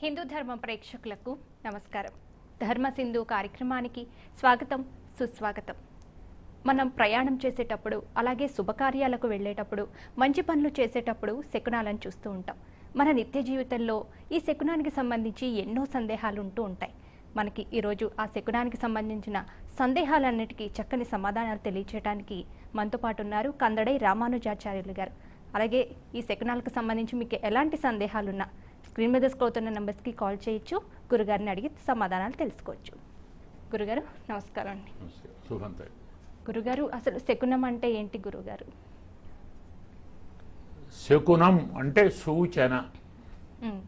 హిందూ ధర్మ ప్రేక్షకులకు నమస్కారం ధర్మ సింధు కార్యక్రమానికి స్వాగతం సుస్వాగతం మనం ప్రయాణం చేసేటప్పుడు అలాగే శుభకార్యాలకు వెళ్ళేటప్పుడు మంచి పనులు చేసేటప్పుడు శకునాలను చూస్తూ ఉంటాం మన నిత్య జీవితంలో ఈ శకునానికి సంబంధించి ఎన్నో సందేహాలు ఉంటూ ఉంటాయి మనకి ఈరోజు ఆ శకునానికి సంబంధించిన సందేహాలన్నిటికీ చక్కని సమాధానాలు తెలియచేయడానికి మనతో పాటు ఉన్నారు కందడై రామానుజాచార్యులు గారు అలాగే ఈ శకునాలకు సంబంధించి మీకు ఎలాంటి సందేహాలున్నా స్క్రీన్ మీద స్క్రోల్ అవుతున్న నెంబర్స్కి కాల్ చేయొచ్చు గురుగారిని అడిగి సమాధానాలు తెలుసుకోవచ్చు గురుగారు నమస్కారం అండి శుభంత గురుగారు అసలు శకునం అంటే ఏంటి గురుగారు శకునం అంటే సూచన ఉమ్,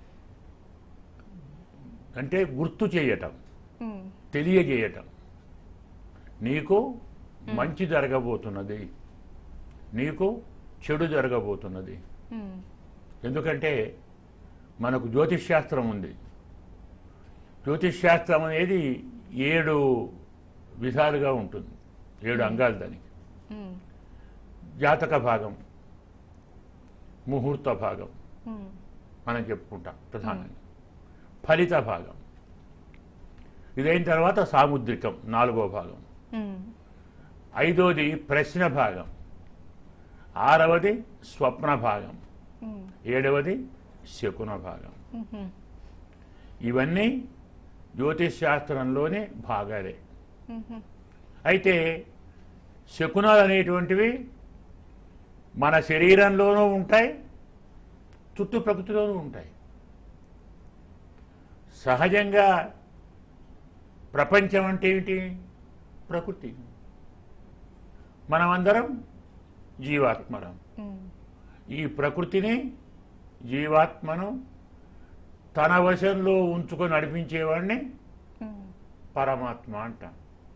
అంటే గుర్తు చేయటం ఉమ్, తెలియజేయటం నీకు మంచి జరగబోతున్నది నీకు చెడు జరగబోతున్నది ఉమ్, ఎందుకంటే మనకు జ్యోతిష్ శాస్త్రం ఉంది జ్యోతిష్ శాస్త్రం అనేది ఏడు విధాలుగా ఉంటుంది ఏడు అంగాలు దానికి ఉమ్, జాతక భాగం ముహూర్త భాగం ఉమ్, మనం చెప్పుకుంటాం ప్రధానంగా ఫలిత భాగం ఇదైన తర్వాత సాముద్రికం నాలుగో భాగం ఉమ్, ఐదోది ప్రశ్న భాగం ఆరవది స్వప్న భాగం ఉమ్, ఏడవది శకున భాగం ఉహు, ఇవన్నీ జ్యోతిష్ శాస్త్రంలోనే భాగాలే ఉహు, అయితే శకునాలు అనేటువంటివి మన శరీరంలోనూ ఉంటాయి చుట్టూ ప్రకృతిలోనూ ఉంటాయి సహజంగా ప్రపంచం అంటే ఏమిటి ప్రకృతి మనమందరం జీవాత్మరం ఉమ్, ఈ ప్రకృతిని జీవాత్మను తన వశంలో ఉంచుకొని నడిపించేవాడిని ఉమ్, పరమాత్మ అంటాం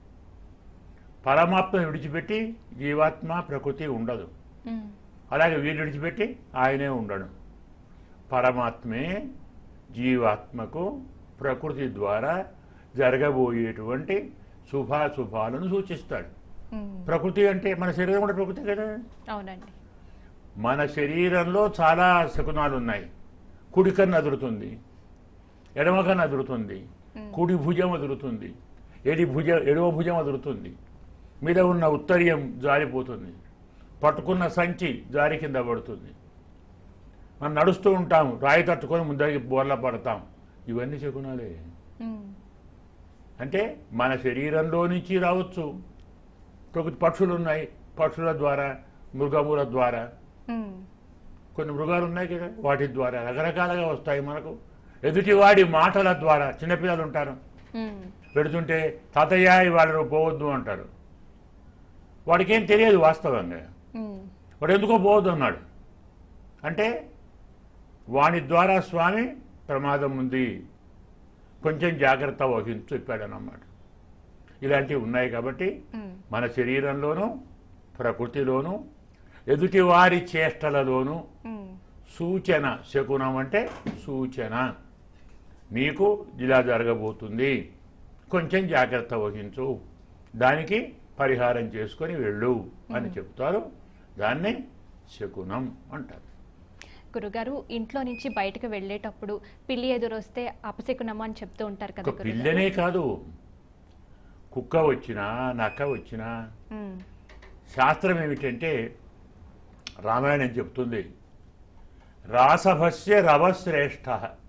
పరమాత్మను విడిచిపెట్టి జీవాత్మ ప్రకృతి ఉండదు ఉమ్, అలాగే వీళ్ళు విడిచిపెట్టి ఆయనే ఉండడు పరమాత్మే జీవాత్మకు ప్రకృతి ద్వారా జరగబోయేటువంటి శుభాశుభాలను సూచిస్తాడు ఉమ్, ప్రకృతి అంటే మన శరీరం కూడా ప్రకృతి కదా అవునండి మన శరీరంలో చాలా శకునాలు ఉన్నాయి కుడి కన్ను అదురుతుంది ఎడమ కన్ను అదురుతుంది కుడి భుజం అదురుతుంది ఎడి భుజ ఎడమ భుజం అదురుతుంది మీద ఉన్న ఉత్తరీయం జారిపోతుంది పట్టుకున్న సంచి జారి కింద పడుతుంది మనం నడుస్తూ ఉంటాం రాయి తట్టుకొని ముందరికి బోర్ల పడతాం ఇవన్నీ శకునాలే ఉమ్, అంటే మన శరీరంలో నుంచి రావచ్చు ప్రకృతి పక్షులు ఉన్నాయి పక్షుల ద్వారా మృగముల ద్వారా ఉమ్, కొన్ని మృగాలు ఉన్నాయి కదా వాటి ద్వారా రకరకాలుగా వస్తాయి మనకు ఎదుటివాడి మాటల ద్వారా చిన్నపిల్లలు ఉంటారు ఉమ్, పెడుతుంటే తాతయ్య వాళ్ళు పోవద్దు అంటారు వాడికేం తెలియదు వాస్తవంగా ఉమ్, వాడు ఎందుకో పోవద్దు అన్నాడు అంటే వాని ద్వారా స్వామి ప్రమాదం ఉంది కొంచెం జాగ్రత్త వహించు చెప్పాడనమాట ఇలాంటివి ఉన్నాయి కాబట్టి ఉమ్, మన శరీరంలోనూ ప్రకృతిలోనూ ఎదుటివారి చేష్టలలోనూ ఉమ్, సూచన శకునం అంటే సూచన నీకు ఇలా జరగబోతుంది కొంచెం జాగ్రత్త వహించు దానికి పరిహారం చేసుకొని వెళ్ళు అని చెప్తారు దాన్ని శకునం అంటారు గురుగారు ఇంట్లో నుంచి బయటకు వెళ్ళేటప్పుడు పిల్లి ఎదురొస్తే అపశకునము అని చెప్తూ ఉంటారు కదా ఒక గురుగారు పిల్లనే కాదు కుక్క వచ్చినా నక్క వచ్చినా ఉమ్, శాస్త్రం ఏమిటంటే రామాయణం చెప్తుంది రాసభస్య రవశ్రేష్ఠ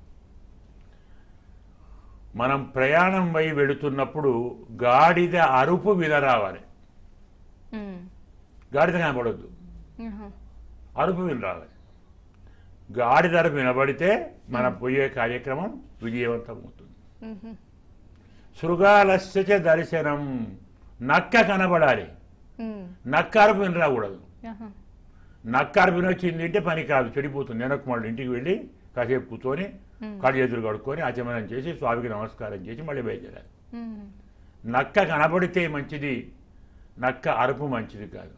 మనం ప్రయాణం వై వెళుతున్నప్పుడు గాడిద అరుపు వినరావాలి ఉమ్, గాడిద కనబడొద్దు ఉహు, అరుపు వినరావాలి గాడిద అరుపు వినబడితే మనం పోయే కార్యక్రమం విజయవంతమవుతుంది ఉహు, శృగాలస్య చ దర్శనం నక్క కనబడాలి ఉమ్, నక్క అరుపు వినరాకూడదు ఆహా, నక్కారు వినొచ్చింది అంటే పని కాదు చెడిపోతుంది వెనక్కి మళ్ళీ ఇంటికి వెళ్ళి కాసేపు కూర్చొని ఉమ్, కాళ్ళు చేతులు కడుక్కొని ఆచమనం చేసి స్వామికి నమస్కారం చేసి మళ్ళీ బయలుదేరాలి ఉమ్, నక్క కనబడితే మంచిది నక్క అరుపు మంచిది కాదు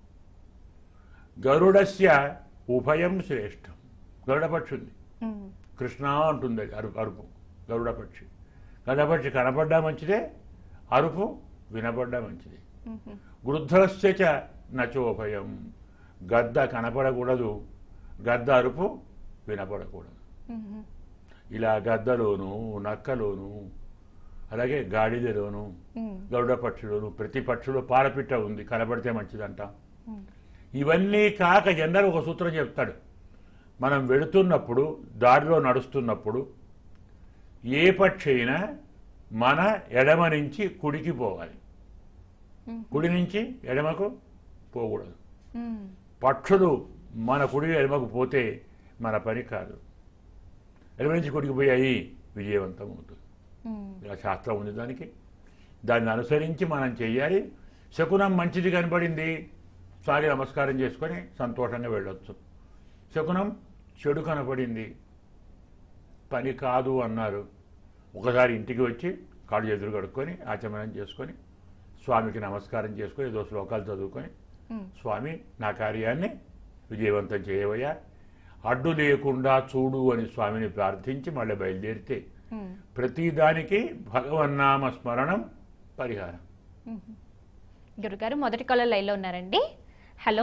గరుడస్య ఉభయం శ్రేష్టం గరుడ పక్షి ఉంది ఉమ్, కృష్ణ అంటుంది అది అరుపు అరుపు గరుడ పక్షి గరుడ పక్షి కనపడ్డా మంచిదే అరుపు వినపడ్డా మంచిది ఉహు, వృద్ధస్య చ నచోభయం గద్ద కనపడకూడదు గద్ద అరుపు వినపడకూడదు ఉహు, ఇలా గద్దలోను నక్కలోను అలాగే గాడిదలోను ఉమ్, గరుడ పక్షులోను ప్రతి పక్షిలో పాలపిట్ట ఉంది కనబడితే మంచిదంట ఉమ్, ఇవన్నీ కాక జనరల్ ఒక సూత్రం చెప్తాడు మనం వెళుతున్నప్పుడు దారిలో నడుస్తున్నప్పుడు ఏ పక్షి అయినా మన ఎడమ నుంచి కుడికి పోవాలి ఉమ్, కుడి నుంచి ఎడమకు పోకూడదు ఉమ్, పక్షులు మన కుడి ఎడమకు పోతే మన పని కాదు ఎడమ నుంచి కుడికి పోయాయి విజయవంతం అవుతుంది ఉమ్, ఇలా శాస్త్రం ఉంది దానికి దాన్ని అనుసరించి మనం చెయ్యాలి శకునం మంచిది కనబడింది సారి నమస్కారం చేసుకొని సంతోషంగా వెళ్ళొచ్చు శకునం చెడు కనపడింది పని కాదు అన్నారు ఒకసారి ఇంటికి వచ్చి కాళ్ళు ఎదురు కడుక్కొని ఆచమనం చేసుకొని స్వామికి నమస్కారం చేసుకొని ఏదో శ్లోకాలు చదువుకొని ఉమ్, స్వామి నా కార్యాన్ని విజయవంతం చేయవయ్యా అడ్డు లేకుండా చూడు అని స్వామిని ప్రార్థించి మళ్ళీ బయలుదేరితే ఉమ్, ప్రతిదానికి భగవన్నామ స్మరణం పరిహారం ఉమ్. గురుగారు మొదటి కాలర్ లైన్లో ఉన్నారండి హలో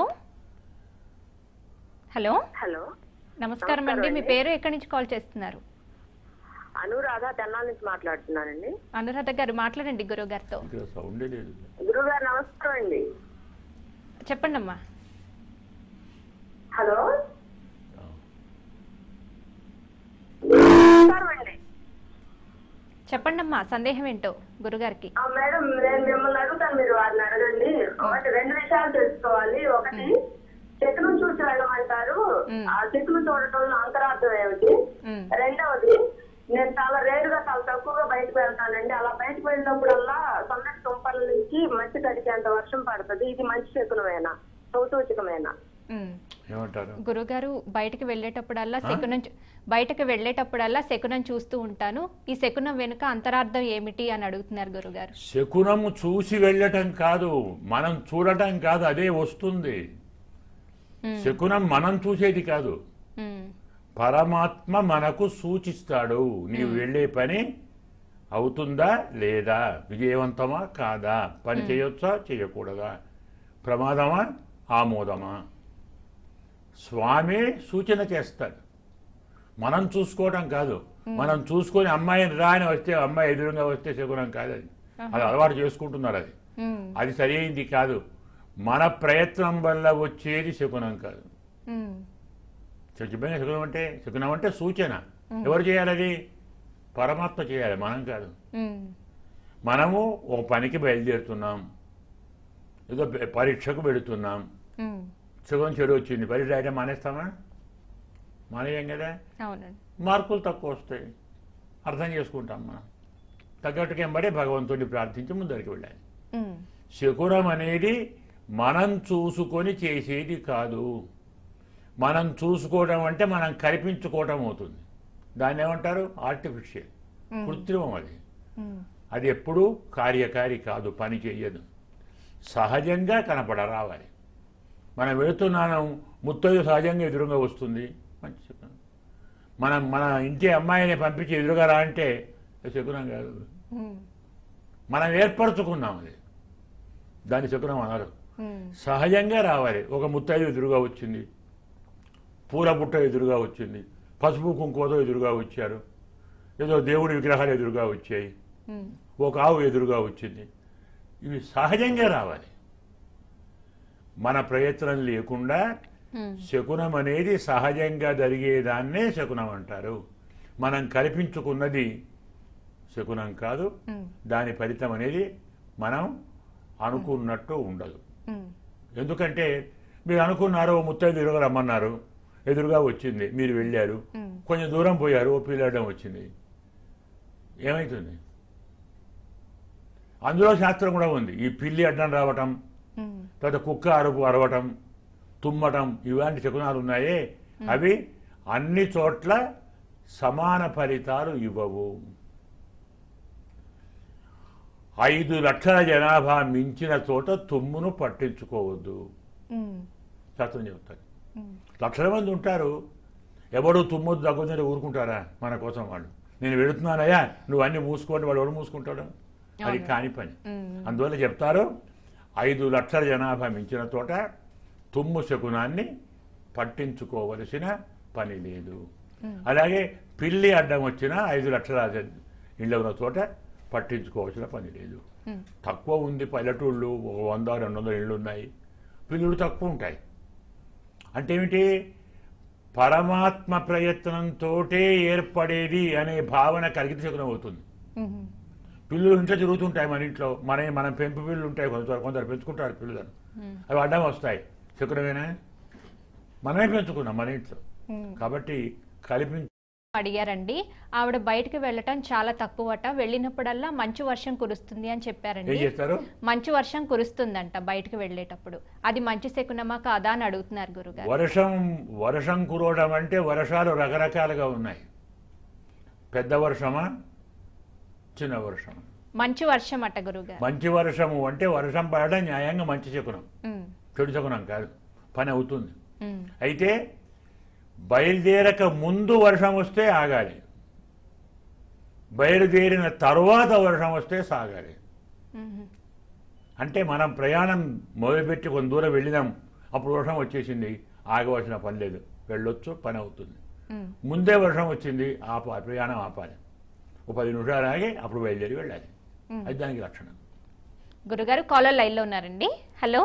హలో హలో నమస్కారం అండి మీ పేరు ఎక్కడి నుంచి కాల్ చేస్తున్నారు అనురాధ తెన్నాల నుంచి మాట్లాడుతున్నానండి అనురాధ గారు మాట్లాడండి గురువు గారితో ఇక్కడ సౌండే లేదు గురుగారు నమస్కారం అండి చెప్పండి అమ్మా హలో నమస్కారం అండి చెప్పండి అమ్మా సందేహం ఏంటో గురుగారికి ఆ, మేడం నేను మిమ్మల్ని అడుగుతాను మీరు వారిని అడగండి ఒకటి రెండు విషయాలు తెలుసుకోవాలి ఒకటి చెక్కును చూసి వెళ్ళమంటారు మ్. ఆ చెక్కును చూడటంలో అంతరార్థం ఏమిటి ఉమ్, రెండవది నేను చాలా రేరుగా చాలా తక్కువగా బయటకు వెళ్తానండి అలా బయటకు వెళ్ళినప్పుడల్లా సన్నటి తుంపల నుంచి మంచి తడికేంత వర్షం పడుతుంది ఇది మంచి శకునమేనా సౌతూచకమేనా ఉమ్. ఏమంటారు గురుగారు బయటకు వెళ్ళేటప్పుడల్లా శకునం చూ- బయటకు వెళ్ళేటప్పుడల్లా శకునం చూస్తూ ఉంటాను ఈ శకునం వెనుక అంతరార్థం ఏమిటి అని అడుగుతున్నారు గురుగారు శకునము చూసి వెళ్ళటం కాదు మనం చూడటం కాదు అదే వస్తుంది ఉమ్, శకునం మనం చూసేది కాదు ఉమ్, పరమాత్మ మనకు సూచిస్తాడు నీవు వెళ్ళే పని అవుతుందా లేదా విజయవంతమా కాదా పని చేయొచ్చా చేయకూడదా ప్రమాదమా ఆమోదమా స్వామి సూచన చేస్తాడు మనం చూసుకోవటం కాదు మనం చూసుకొని అమ్మాయిని రాని వస్తే అమ్మాయి ఎదురుగా వస్తే శకునం కాదు అది అది అలవాటు చేసుకుంటున్నారు అది ఉమ్, అది సరి అయింది కాదు మన ప్రయత్నం వల్ల వచ్చేది శకునం కాదు ఉమ్, చెప్పిన శకునం అంటే శకునం అంటే సూచన ఎవరు చేయాలి అది పరమాత్మ చేయాలి మనం కాదు ఉమ్, మనము ఒక పనికి బయలుదేరుతున్నాం ఏదో ప- పరీక్షకు వెళుతున్నాం ఉమ్, శకునం చెడు వచ్చింది పరీక్ష అయితే మానేస్తామా మానేయం కదా అవునండి మార్కులు తక్కువ వస్తాయి అర్థం చేసుకుంటాం మనం తగ్గట్టుగా ఎంబడే భగవంతుడిని ప్రార్థించి ముందరికి వెళ్ళాలి ఉమ్, శకునం అనేది మనం చూసుకొని చేసేది కాదు మనం చూసుకోవడం అంటే మనం కల్పించుకోవటం అవుతుంది దాన్ని ఏమంటారు ఆర్టిఫిషియల్ కృత్రిమం అది ఉమ్, అది ఎప్పుడూ కార్యకారి కాదు పని చేయదు సహజంగా కనపడ రావాలి మనం వెళుతున్నాను ముత్తయ్య సహజంగా ఎదురుగా వస్తుంది మంచి శకునం మనం మన ఇంటి అమ్మాయిని పంపించి ఎదురుగా రా అంటే అది శకునం కాదు ఉమ్, మనం ఏర్పరచుకున్నాం అది దాని శకునం అనరు ఉమ్, సహజంగా రావాలి ఒక ముత్తైదు ఎదురుగా వచ్చింది పూల బుట్ట ఎదురుగా వచ్చింది పసుపు కుంకుమతో ఎదురుగా వచ్చారు ఏదో దేవుడి విగ్రహాలు ఎదురుగా వచ్చాయి ఉమ్, ఒక ఆవు ఎదురుగా వచ్చింది ఇవి సహజంగా రావాలి మన ప్రయత్నం లేకుండా ఉమ్, శకునం అనేది సహజంగా జరిగేదాన్నే శకునం అంటారు మనం కల్పించుకున్నది శకునం కాదు ఉమ్, దాని ఫలితం అనేది మనం అనుకున్నట్టు ఉండదు ఉమ్, ఎందుకంటే మీరు అనుకున్నారు ఓ ముత్తైదు ఎదురుగా రమ్మన్నారు ఎదురుగా వచ్చింది మీరు వెళ్ళారు ఉమ్, కొంచెం దూరం పోయారు ఓ పిల్లడం వచ్చింది ఏమవుతుంది అందులో శాస్త్రం కూడా ఉంది ఈ పిల్లి అడ్డం రావటం ఉమ్, తర్వాత కుక్క అరుపు అరవటం తుమ్మటం ఇలాంటి శకునాలు ఉన్నాయే అవి అన్ని చోట్ల సమాన ఫలితాలు ఇవ్వవు ఐదు లక్షల జనాభా మించిన చోట తుమ్మును పట్టించుకోవద్దు ఉమ్, శాస్త్రం చెబుతారు ఉమ్, లక్షల మంది ఉంటారు ఎవడు తుమ్మొద్దు తగ్గుతుంటే ఊరుకుంటారా మన కోసం వాళ్ళు నేను వెళుతున్నానయ్యా నువ్వు అన్ని మూసుకోండి వాడు ఎవడు మూసుకుంటాడు అది అవును. కాని పని ఉమ్, అందువల్ల చెప్తారు ఐదు లక్షల జనాభా మించిన చోట తుమ్ము శకునాన్ని పట్టించుకోవలసిన పని లేదు ఉమ్. అలాగే పిల్లి అడ్డం వచ్చినా ఐదు లక్షల ఇళ్ళ ఉన్న చోట పట్టించుకోవాల్సిన పని లేదు ఉమ్, తక్కువ ఉంది పల్లెటూళ్ళు ఒక వంద రెండు వందల ఇళ్ళు ఉన్నాయి పిల్లులు తక్కువ ఉంటాయి అంటే ఏమిటి పరమాత్మ ప్రయత్నంతో ఏర్పడేది అనే భావన కలిగితే శకునం అవుతుంది ఉమ్, పిల్లులు ఇంట్లో తిరుగుతుంటాయి మన ఇంట్లో మన మనం పెంపు పిల్లులు ఉంటాయి కొందరు కొందరు పెంచుకుంటారు పిల్లులను ఉమ్, అవి అడ్డం వస్తాయి శకునమేనా మనమే పెంచుకున్నాం మన ఇంట్లో ఉమ్. కాబట్టి కల్పించి అడిగారండి ఆవిడ బయటకు వెళ్ళటం చాలా తక్కువట వెళ్ళినప్పుడల్లా మంచు వర్షం కురుస్తుంది అని ఏం చెప్పారండి చేస్తారు మంచు వర్షం కురుస్తుందంట బయటకు వెళ్ళేటప్పుడు అది మంచి శకునమా కాదా అని అడుగుతున్నారు గురుగారు వర్షం వర్షం కురవడం అంటే వర్షాలు రకరకాలుగా ఉన్నాయి పెద్ద వర్షమా చిన్న వర్షమా మంచు వర్షం అట గురుగారు మంచి వర్షము అంటే వర్షం పడడం న్యాయంగా మంచి శకునం ఉమ్, చెడు శకునం కాదు పని అవుతుంది ఉమ్, అయితే బయలుదేరక ముందు వర్షం వస్తే ఆగాలి బయలుదేరిన తరువాత వర్షం వస్తే సాగాలి ఉమ్, అంటే మనం ప్రయాణం మొదలుపెట్టి కొంత దూరం వెళ్ళినాం అప్పుడు వర్షం వచ్చేసింది ఆగవలసిన పని లేదు వెళ్ళొచ్చు పని అవుతుంది ఉమ్. ముందే వర్షం వచ్చింది ఆప ప్రయాణం ఆపాలి ఒక పది నిమిషాలు ఆగి అప్పుడు బయలుదేరి వెళ్ళాలి మ్మ్. అది దానికి లక్షణం గురుగారు కాలర్ లైన్లో ఉన్నారండి హలో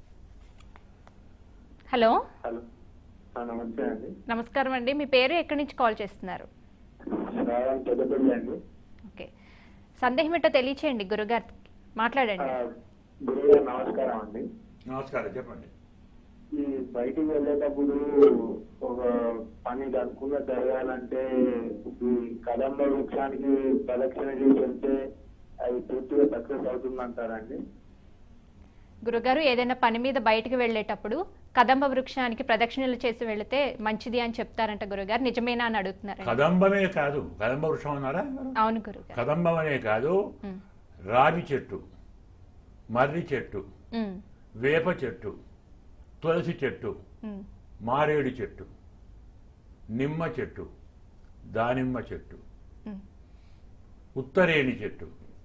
హలో హలో ఆ, నమస్తే అండి నమస్కారం అండి మీ పేరు ఎక్కడి నుంచి కాల్ చేస్తున్నారు శ్రావణ్ పెద్దపల్లి అండి ఓకే సందేహం ఏంటో తెలియచేయండి గురుగారికి ఆ, మాట్లాడండి గురువు గారు నమస్కారం అండి నమస్కారం చెప్పండి ఈ బయటికి వెళ్ళేటప్పుడు ఒక పని అనుకున్న జరగాలంటే ఈ కదంబ వృక్షానికి ప్రదక్షిణ చేసి వెళ్తే అది పూర్తిగా సక్సెస్ అవుతుందంటారండి గురుగారు ఏదైనా పని మీద బయటకు వెళ్ళేటప్పుడు కదంబ వృక్షానికి ప్రదక్షిణలు చేసి వెళితే మంచిది అని చెప్తారంట గురుగారు నిజమేనా అని అడుగుతున్నారు కదంబమే కాదు కదంబ వృక్షం అన్నారా అవును గురుగారు కదంబం అనే కాదు ఉమ్, రావి చెట్టు మర్రి చెట్టు ఉమ్, వేప చెట్టు తులసి చెట్టు ఉమ్, మారేడు చెట్టు నిమ్మ చెట్టు దానిమ్మ చెట్టు ఉమ్, ఉత్తరేణి చెట్టు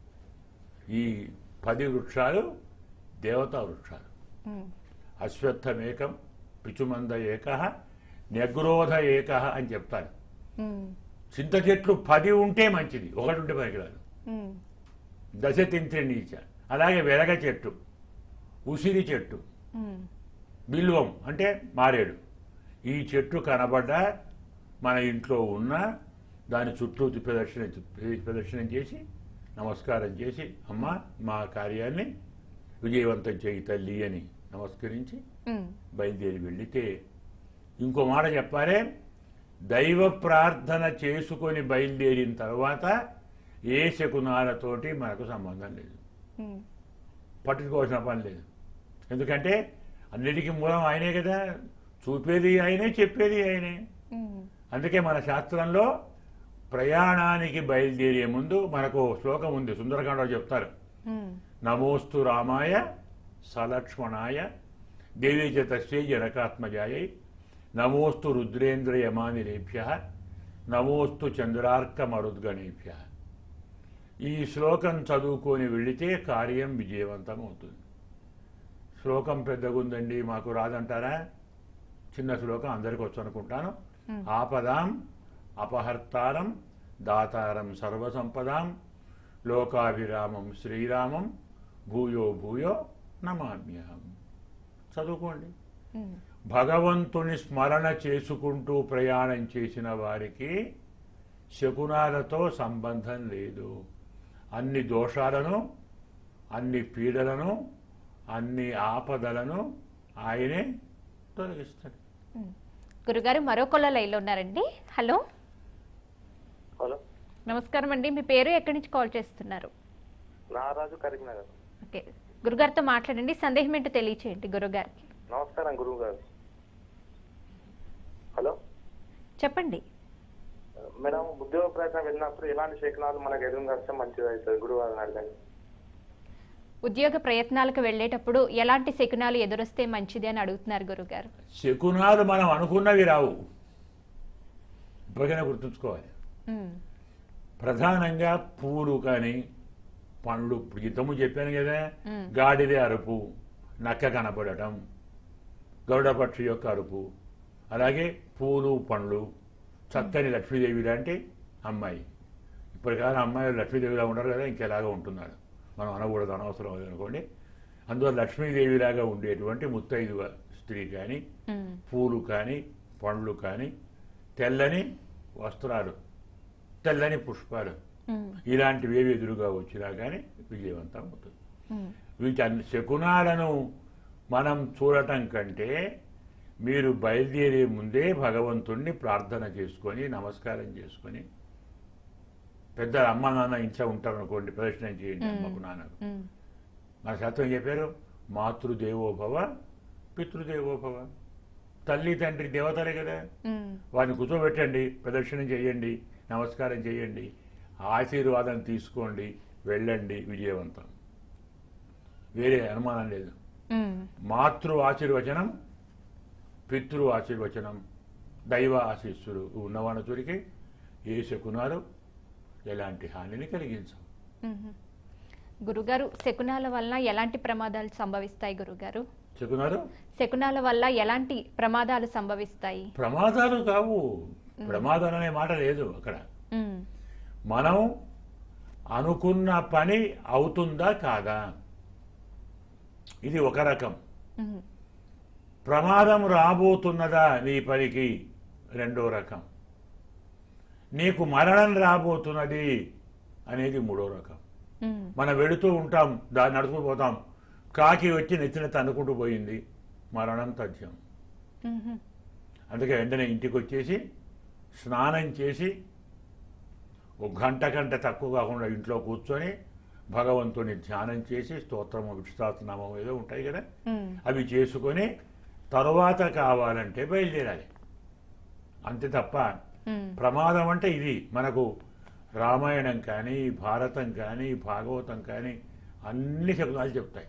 ఈ పది వృక్షాలు దేవతా వృక్షాలు ఉమ్, అశ్వత్థమేకం పిచుమంద ఏక నెగ్రోధ ఏక అని చెప్తారు ఉమ్, చింత చెట్లు పది ఉంటే మంచిది ఒకటి ఉంటే పనికిరాదు ఉమ్, దశ తింత్రి నీచ అలాగే వెలగ చెట్టు ఉసిరి చెట్టు ఉమ్, బిల్వం అంటే మారేడు ఈ చెట్టు కనబడ్డా మన ఇంట్లో ఉన్న దాని చుట్టూ ప్రదర్శన ప్రదర్శనం చేసి నమస్కారం చేసి అమ్మ మా కార్యాన్ని విజయవంతం చేయి తల్లి అని నమస్కరించి ఉమ్, బయలుదేరి వెళితే ఇంకో మాట చెప్పారే దైవ ప్రార్థన చేసుకొని బయలుదేరిన తర్వాత ఏ శకునాలతోటి మనకు సంబంధం లేదు ఉమ్, పట్టుకోవాల్సిన పని లేదు ఎందుకంటే అన్నిటికీ మూలం ఆయనే కదా చూపేది ఆయనే చెప్పేది ఆయనే ఉమ్, అందుకే మన శాస్త్రంలో ప్రయాణానికి బయలుదేరే ముందు మనకు ఓ శ్లోకం ఉంది సుందరకాండలో చెప్తారు ఉమ్, నమోస్తు రామాయ సలక్ష్మణాయ దేవీ చ తస్యై జనకాత్మజాయై నమోస్తు రుద్రేంద్ర యమానిరేభ్య నమోస్తు చంద్రార్క మరుద్గణేభ్య ఈ శ్లోకం చదువుకొని వెళితే కార్యం విజయవంతం అవుతుంది శ్లోకం పెద్దగుందండి మాకు రాదంటారా చిన్న శ్లోకం అందరికీ వచ్చు అనుకుంటాను Hmm. ఆపదాం అపహర్తారం దాతారం సర్వసంపదాం లోకాభిరామం శ్రీరామం భూయో భూయో నమామ్యహం చదువుకోండి ఉమ్, భగవంతుని స్మరణ చేసుకుంటూ ప్రయాణం చేసిన వారికి శకునాలతో సంబంధం లేదు అన్ని దోషాలను అన్ని పీడలను అన్ని ఆపదలను ఆయనే తొలగిస్తాడు ఉమ్. గురుగారు మరో కొల్ల లైన్లో ఉన్నారండి హలో హలో నమస్కారం అండి మీ పేరు ఎక్కడి నుంచి కాల్ చేస్తున్నారు నారాజు కరీంనగర్ ఓకే గురుగారితో మాట్లాడండి సందేహం ఏంటో తెలియచేయండి గురుగారికి నమస్కారం గురువు గారు హలో చెప్పండి మేడం ఉద్యోగ ప్రయత్నం వెళ్ళినప్పుడు ఎలాంటి శకనాలు మనకు ఎదురు వస్తే మంచిది అవుతుంది గురువు గారిని అడగండి ఉద్యోగ ప్రయత్నాలకు వెళ్ళేటప్పుడు ఎలాంటి శకునాలు ఎదురొస్తే మంచిది అని అడుగుతున్నారు గురుగారు శకునాలు మనం అనుకున్నవి రావు ఇప్పటికైనా గుర్తుంచుకోవాలి ఉమ్, ప్రధానంగా పూలు కానీ పండ్లు ఇప్పుడు ఇంతము చెప్పాను కదా మ్మ్. గాడిద అరుపు నక్క కనపడటం గరుడపక్షి యొక్క అరుపు అలాగే పూలు పండ్లు చక్కని లక్ష్మీదేవి లాంటి అమ్మాయి ఇప్పటికాలం అమ్మాయిలు లక్ష్మీదేవిలా ఉండరు కదా ఇంకెలాగా ఉంటున్నారు మనం అనకూడదు అనవసరం అది అనుకోండి అందువల్ల లక్ష్మీదేవిలాగా ఉండేటువంటి ముత్తైదువ స్త్రీ కానీ ఉమ్, పూలు కానీ పండ్లు కానీ తెల్లని వస్త్రాలు తెల్లని పుష్పాలు ఉమ్, ఇలాంటివి ఏవి ఎదురుగా వచ్చినా కానీ విజయవంతం అవుతుంది ఉమ్, వీటన్ని శకునాలను మనం చూడటం కంటే మీరు బయలుదేరే ముందే భగవంతుణ్ణి ప్రార్థన చేసుకొని నమస్కారం చేసుకొని పెద్ద అమ్మ నాన్న ఇంట్లో ఉంటారు అనుకోండి ప్రదర్శనం చేయండి అమ్మకు నాన్నకు ఉమ్, మన శాస్త్రం చెప్పారు మాతృదేవోభవ పితృదేవోభవ తల్లి తండ్రి దేవతలే కదా ఉమ్, వారిని కూర్చోబెట్టండి ప్రదక్షిణం చేయండి నమస్కారం చేయండి ఆశీర్వాదం తీసుకోండి వెళ్ళండి విజయవంతం వేరే అనుమానం లేదు ఉమ్, మాతృ ఆశీర్వచనం పితృ ఆశీర్వచనం దైవ ఆశీస్సులు ఉన్నవానతుడికి ఏ శకునాలు ఎలాంటి హానిని కలిగించవు ఉమ్. గురుగారు శకునాల వల్ల ఎలాంటి ప్రమాదాలు సంభవిస్తాయి గురుగారు శకునాలు శకునాల వల్ల ఎలాంటి ప్రమాదాలు సంభవిస్తాయి ప్రమాదాలు కావు ప్రమాదం అనే మాట లేదు అక్కడ ఉమ్, మనం అనుకున్న పని అవుతుందా కాదా ఇది ఒక రకం ఉమ్, ప్రమాదం రాబోతున్నదా నీ పనికి రెండో రకం నీకు మరణం రాబోతున్నది అనేది మూడో రకం ఉమ్, మనం వెళుతూ ఉంటాం దాన్ని నడుచుకుని పోతాం కాకి వచ్చి నెత్తిన తన్నుకుంటూ పోయింది మరణం తథ్యం ఉమ్, అందుకే వెంటనే ఇంటికి వచ్చేసి స్నానం చేసి ఒక గంట గంట తక్కువ కాకుండా ఇంట్లో కూర్చొని భగవంతుని ధ్యానం చేసి స్తోత్రము విశ్వాసనామం ఏదో ఉంటాయి కదా ఉమ్, అవి చేసుకొని తరువాత కావాలంటే బయలుదేరాలి అంతే తప్ప ఉమ్, ప్రమాదం అంటే ఇది మనకు రామాయణం కానీ భారతం కానీ భాగవతం కానీ అన్ని శబ్దాలు చెప్తాయి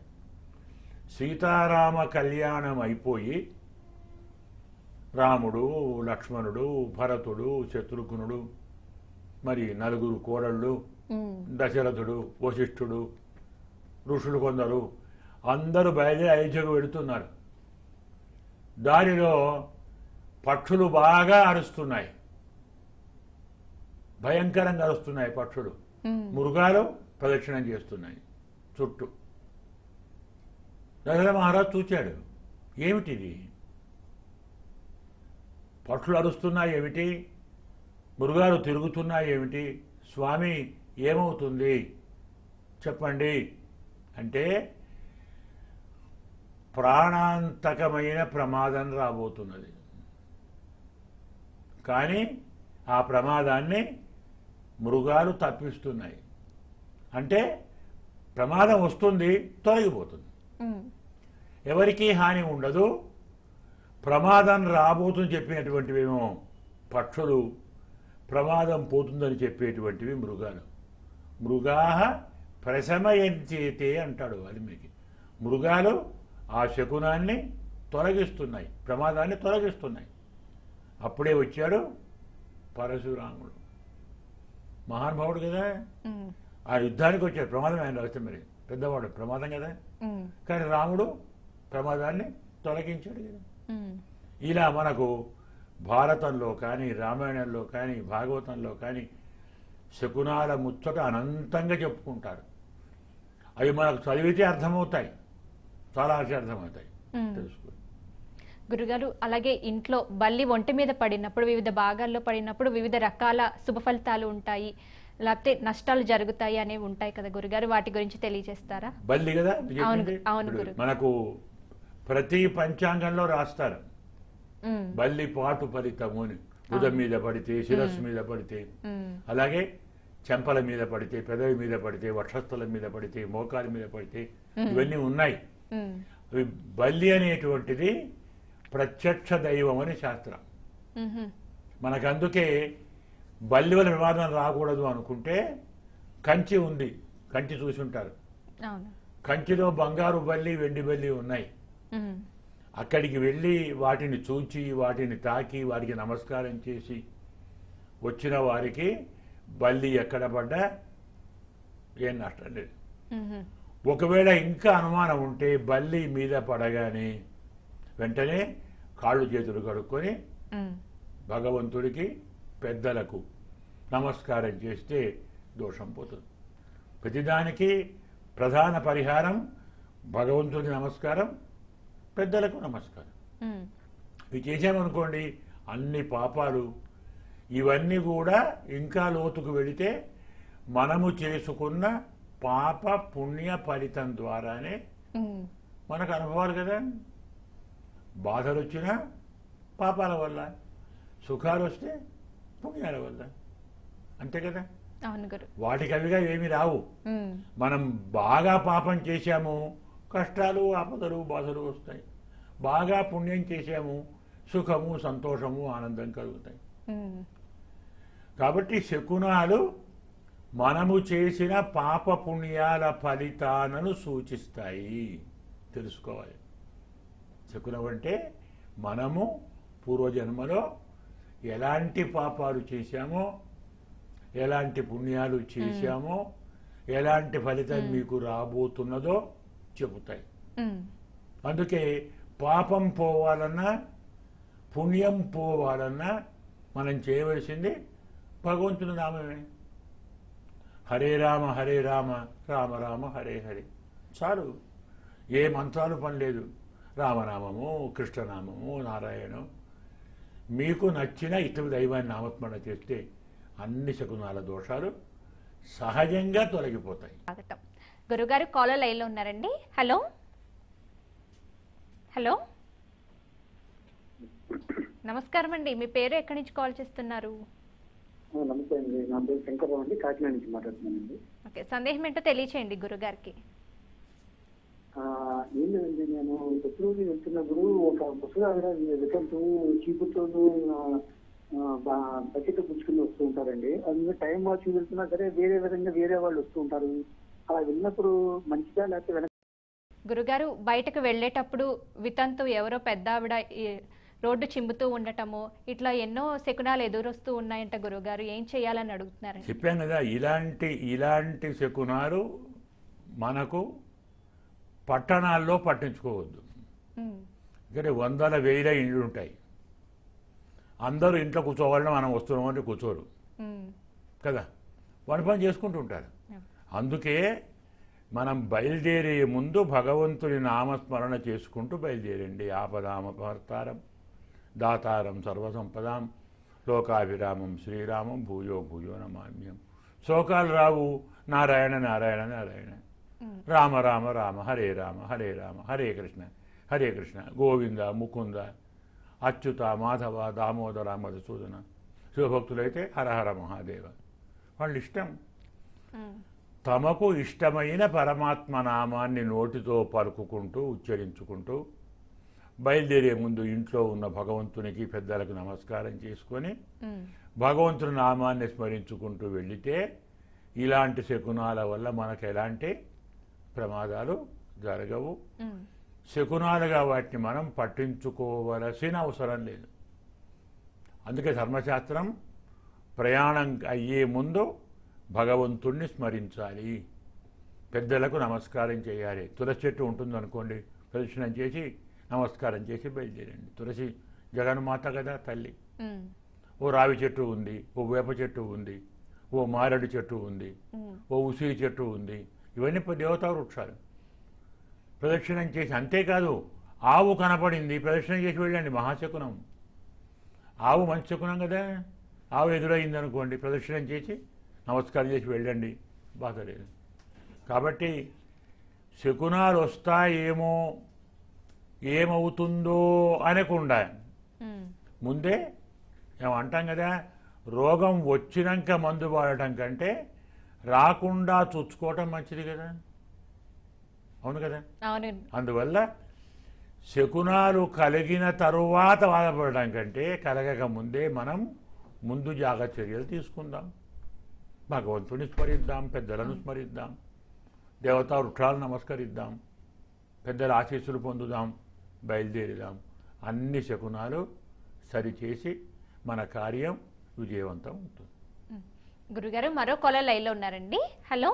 సీతారామ కళ్యాణం అయిపోయి రాముడు లక్ష్మణుడు భరతుడు శత్రుఘ్నుడు మరి నలుగురు కోడళ్ళు ఉమ్, దశరథుడు వశిష్ఠుడు ఋషులు కొందరు అందరూ బయలుదేరి అయోధ్యకు వెళుతున్నారు దారిలో పక్షులు బాగా అరుస్తున్నాయి భయంకరంగా అరుస్తున్నాయి పక్షులు ఉమ్, మృగాలు ప్రదక్షిణం చేస్తున్నాయి చుట్టూ దశరథ మహారాజు చూచాడు ఏమిటిది పక్షులు అరుస్తున్నాయి ఏమిటి మృగాలు తిరుగుతున్నాయి ఏమిటి స్వామి ఏమవుతుంది చెప్పండి అంటే ప్రాణాంతకమైన ప్రమాదం రాబోతున్నది కానీ ఆ ప్రమాదాన్ని మృగాలు తప్పిస్తున్నాయి అంటే ప్రమాదం వస్తుంది తొలగిపోతుంది ఉమ్, ఎవరికీ హాని ఉండదు ప్రమాదం రాబోతుందని చెప్పినటువంటివేమో పక్షులు ప్రమాదం పోతుందని చెప్పేటువంటివి మృగాలు మృగా ప్రశమయంచేతే అంటాడు వాల్మీకి మృగాలు ఆ శకునాన్ని తొలగిస్తున్నాయి ప్రమాదాన్ని తొలగిస్తున్నాయి అప్పుడే వచ్చాడు పరశురాముడు మహానుభావుడు కదా ఉమ్, ఆ యుద్ధానికి వచ్చాడు ప్రమాదం ఆయన వస్తే మరి పెద్దవాడు ప్రమాదం కదా ఉమ్, కానీ రాముడు ప్రమాదాన్ని తొలగించాడు కదా ఉమ్, ఇలా మనకు భారతంలో కానీ రామాయణంలో కానీ భాగవతంలో కానీ శకునాల ముచ్చట అనంతంగా చెప్పుకుంటారు అవి మనకు చదివితే అర్థమవుతాయి చాలా అర్థమవుతాయి ఉమ్. తెలుసుకో గురుగారు అలాగే ఇంట్లో బల్లి ఒంటి మీద పడినప్పుడు వివిధ భాగాల్లో పడినప్పుడు వివిధ రకాల శుభ ఫలితాలు ఉంటాయి లేకపోతే నష్టాలు జరుగుతాయి అనేవి ఉంటాయి కదా గురుగారు వాటి గురించి తెలియజేస్తారా బల్లి కదా నువ్వు అవును, చెప్పింది? అవును ఇప్పుడు గురు. మనకు ప్రతి పంచాంగంలో రాస్తారు ఉమ్, బల్లి పాటు ఫలితము అని బుధం మీద పడితే శిరస్సు మీద పడితే ఉమ్, అలాగే చెంపల మీద పడితే పెదవి మీద పడితే వక్షస్థలం మీద పడితే మోకాల మీద పడితే ఇవన్నీ ఉన్నాయి ఉమ్, అవి బల్లి అనేటువంటిది ప్రత్యక్ష దైవం అని శాస్త్రం ఉమ్హు, మనకు అందుకే బల్లి వల్ల వివాదం రాకూడదు అనుకుంటే కంచి ఉంది కంచి చూసి ఉంటారు అవును కంచిలో బంగారు బల్లి వెండి బల్లి ఉన్నాయి ఉమ్, అక్కడికి వెళ్ళి వాటిని చూచి వాటిని తాకి వాటికి నమస్కారం చేసి వచ్చిన వారికి బల్లి ఎక్కడ పడ్డా ఏం నష్టం లేదు ఉమ్హు, ఒకవేళ ఇంకా అనుమానం ఉంటే బల్లి మీద పడగానే వెంటనే కాళ్ళు చేతులు కడుక్కొని ఉమ్, భగవంతుడికి పెద్దలకు నమస్కారం చేస్తే దోషం పోతుంది ప్రతిదానికి ప్రధాన పరిహారం భగవంతుని నమస్కారం పెద్దలకు నమస్కారం ఉమ్, ఇవి చేసామనుకోండి అన్ని పాపాలు ఇవన్నీ కూడా ఇంకా లోతుకు వెళితే మనము చేసుకున్న పాప పుణ్య ఫలితం ద్వారానే ఉమ్, మనకు అనుభవాలు కదా బాధలు వచ్చినా పాపాల వల్ల సుఖాలు వస్తే పుణ్యాల వల్ల అంతే కదా అవును గురు వాటికి అవిగా ఏమి రావు ఉమ్, మనం బాగా పాపం చేశాము కష్టాలు ఆపదలు బాధలు వస్తాయి బాగా పుణ్యం చేశాము సుఖము సంతోషము ఆనందం కలుగుతాయి ఉమ్, కాబట్టి శకునాలు మనము చేసిన పాప పుణ్యాల ఫలితాలను సూచిస్తాయి తెలుసుకోవాలి శకునం అంటే మనము పూర్వజన్మలో ఎలాంటి పాపాలు చేశామో ఎలాంటి పుణ్యాలు చేశామో ఎలాంటి ఫలితం మీకు రాబోతున్నదో చెబుతాయి ఉమ్, అందుకే పాపం పోవాలన్నా పుణ్యం పోవాలన్నా మనం చేయవలసింది భగవంతుని నామమే హరే రామ హరే రామ రామ రామ హరే హరే చాలు ఏ మంత్రాలు పని లేదు రామనామము కృష్ణనామము నారాయణం మీకు నచ్చిన ఇతర దైవాన్ని నామస్మరణ చేస్తే అన్ని శకునాల దోషాలు సహజంగా తొలగిపోతాయి స్వాగతం గురుగారు కాలర్ లైన్లో ఉన్నారండి హలో హలో నమస్కారం అండి మీ పేరు ఎక్కడి నుంచి కాల్ చేస్తున్నారు ఆ, నమస్తే అండి నా పేరు శంకర్రావు అండి కాకినాడ నుంచి మాట్లాడుతున్నానండి ఓకే సందేహం ఏంటో తెలియచేయండి గురుగారికి ఆ, ఏం లేదండి నేను ప్రతిరోజు వెళ్తున్నప్పుడు ఒక ముసలావిడ వికంటూ చీపుతోనూ బకెట్ పుచ్చుకుని వస్తూ ఉంటారండి అందులో టైం వాచ్ వెళ్తున్నా సరే వేరే విధంగా వేరే వాళ్ళు వస్తూ ఉంటారు అలా వెళ్ళినప్పుడు మంచిదా లేకపోతే వెనక గురుగారు బయటకు వెళ్ళేటప్పుడు వితంతు ఎవరో పెద్ద ఆవిడ ఈ రోడ్డు చింపుతూ ఉండటము ఇట్లా ఎన్నో శకునాలు ఎదురొస్తూ ఉన్నాయంట గురుగారు ఏం చేయాలని అడుగుతున్నారండి చెప్పాను కదా ఇలాంటి ఇలాంటి శకునాలు మనకు పట్టణాల్లో పట్టించుకోవద్దు ఉమ్, ఇక్కడ వందల వేల ఇండ్లు ఉంటాయి అందరూ ఇంట్లో కూర్చోవాలని మనం వస్తున్నాం అంటే కూర్చోరు ఉమ్, కదా పని పని చేసుకుంటూ ఉంటారు అందుకే మనం బయలుదేరే ముందు భగవంతుని నామస్మరణ చేసుకుంటూ బయలుదేరండి ఆపదామపహర్తారం దాతారం సర్వసంపదాం లోకాభిరామం శ్రీరామం భూయో భూయో నమామ్యం శోకాలు రావు నారాయణ నారాయణ నారాయణ ఉమ్, రామ రామ రామ హరే రామ హరే రామ హరే కృష్ణ హరే కృష్ణ గోవింద ముకుంద అచ్యుత మాధవ దామోదర మధుసూదన శివభక్తులైతే హరహర మహాదేవ వాళ్ళు ఇష్టం ఉమ్, తమకు ఇష్టమైన పరమాత్మ నామాన్ని నోటితో పలుకుకుంటూ ఉచ్చరించుకుంటూ బయలుదేరే ముందు ఇంట్లో ఉన్న భగవంతునికి పెద్దలకు నమస్కారం చేసుకొని ఉమ్, భగవంతుని నామాన్ని స్మరించుకుంటూ వెళితే ఇలాంటి శకునాల వల్ల మనకు ఎలాంటి ప్రమాదాలు జరగవు ఉమ్, శకునాలుగా వాటిని మనం పట్టించుకోవలసిన అవసరం లేదు అందుకే ధర్మశాస్త్రం ప్రయాణం అయ్యే ముందు భగవంతుణ్ణి స్మరించాలి పెద్దలకు నమస్కారం చేయాలి తులసి చెట్టు ఉంటుందనుకోండి ప్రదక్షిణం చేసి నమస్కారం చేసి బయలుదేరండి తులసి జగన్మాత కదా తల్లి ఉమ్, ఓ రావి చెట్టు ఉంది ఓ వేప చెట్టు ఉంది ఓ మారేడు చెట్టు ఉంది ఉమ్, ఓ ఉసిరి చెట్టు ఉంది ఇవన్నీ ప- దేవతా వృక్షాలు ప్రదక్షిణం చేసి అంతేకాదు ఆవు కనపడింది ప్రదక్షిణం చేసి వెళ్ళండి మహాశకునం ఆవు మంచి శకునం కదా ఆవు ఎదురైంది అనుకోండి ప్రదక్షిణం చేసి నమస్కారం చేసి వెళ్ళండి బాధ లేదు కాబట్టి శకునాలు వస్తాయేమో ఏమవుతుందో అనకుండా ఉమ్, ముందే మేము అంటాం కదా రోగం వచ్చినాక మందు వాడటం కంటే రాకుండా చూసుకోవటం మంచిది కదా అవును కదా అవును అందువల్ల శకునాలు కలిగిన తరువాత బాధపడడం కంటే కలగక ముందే మనం ముందు జాగ్రత్త చర్యలు తీసుకుందాం భగవంతుని స్మరిద్దాం పెద్దలను స్మరిద్దాం దేవతా వృక్షాలు నమస్కరిద్దాం పెద్దల ఆశీస్సులు పొందుదాం బయలుదేరుదాం అన్ని శకునాలు సరిచేసి మన కార్యం విజయవంతం అవుతుంది గురుగారు మరో కాలర్ లైన్లో ఉన్నారండి హలో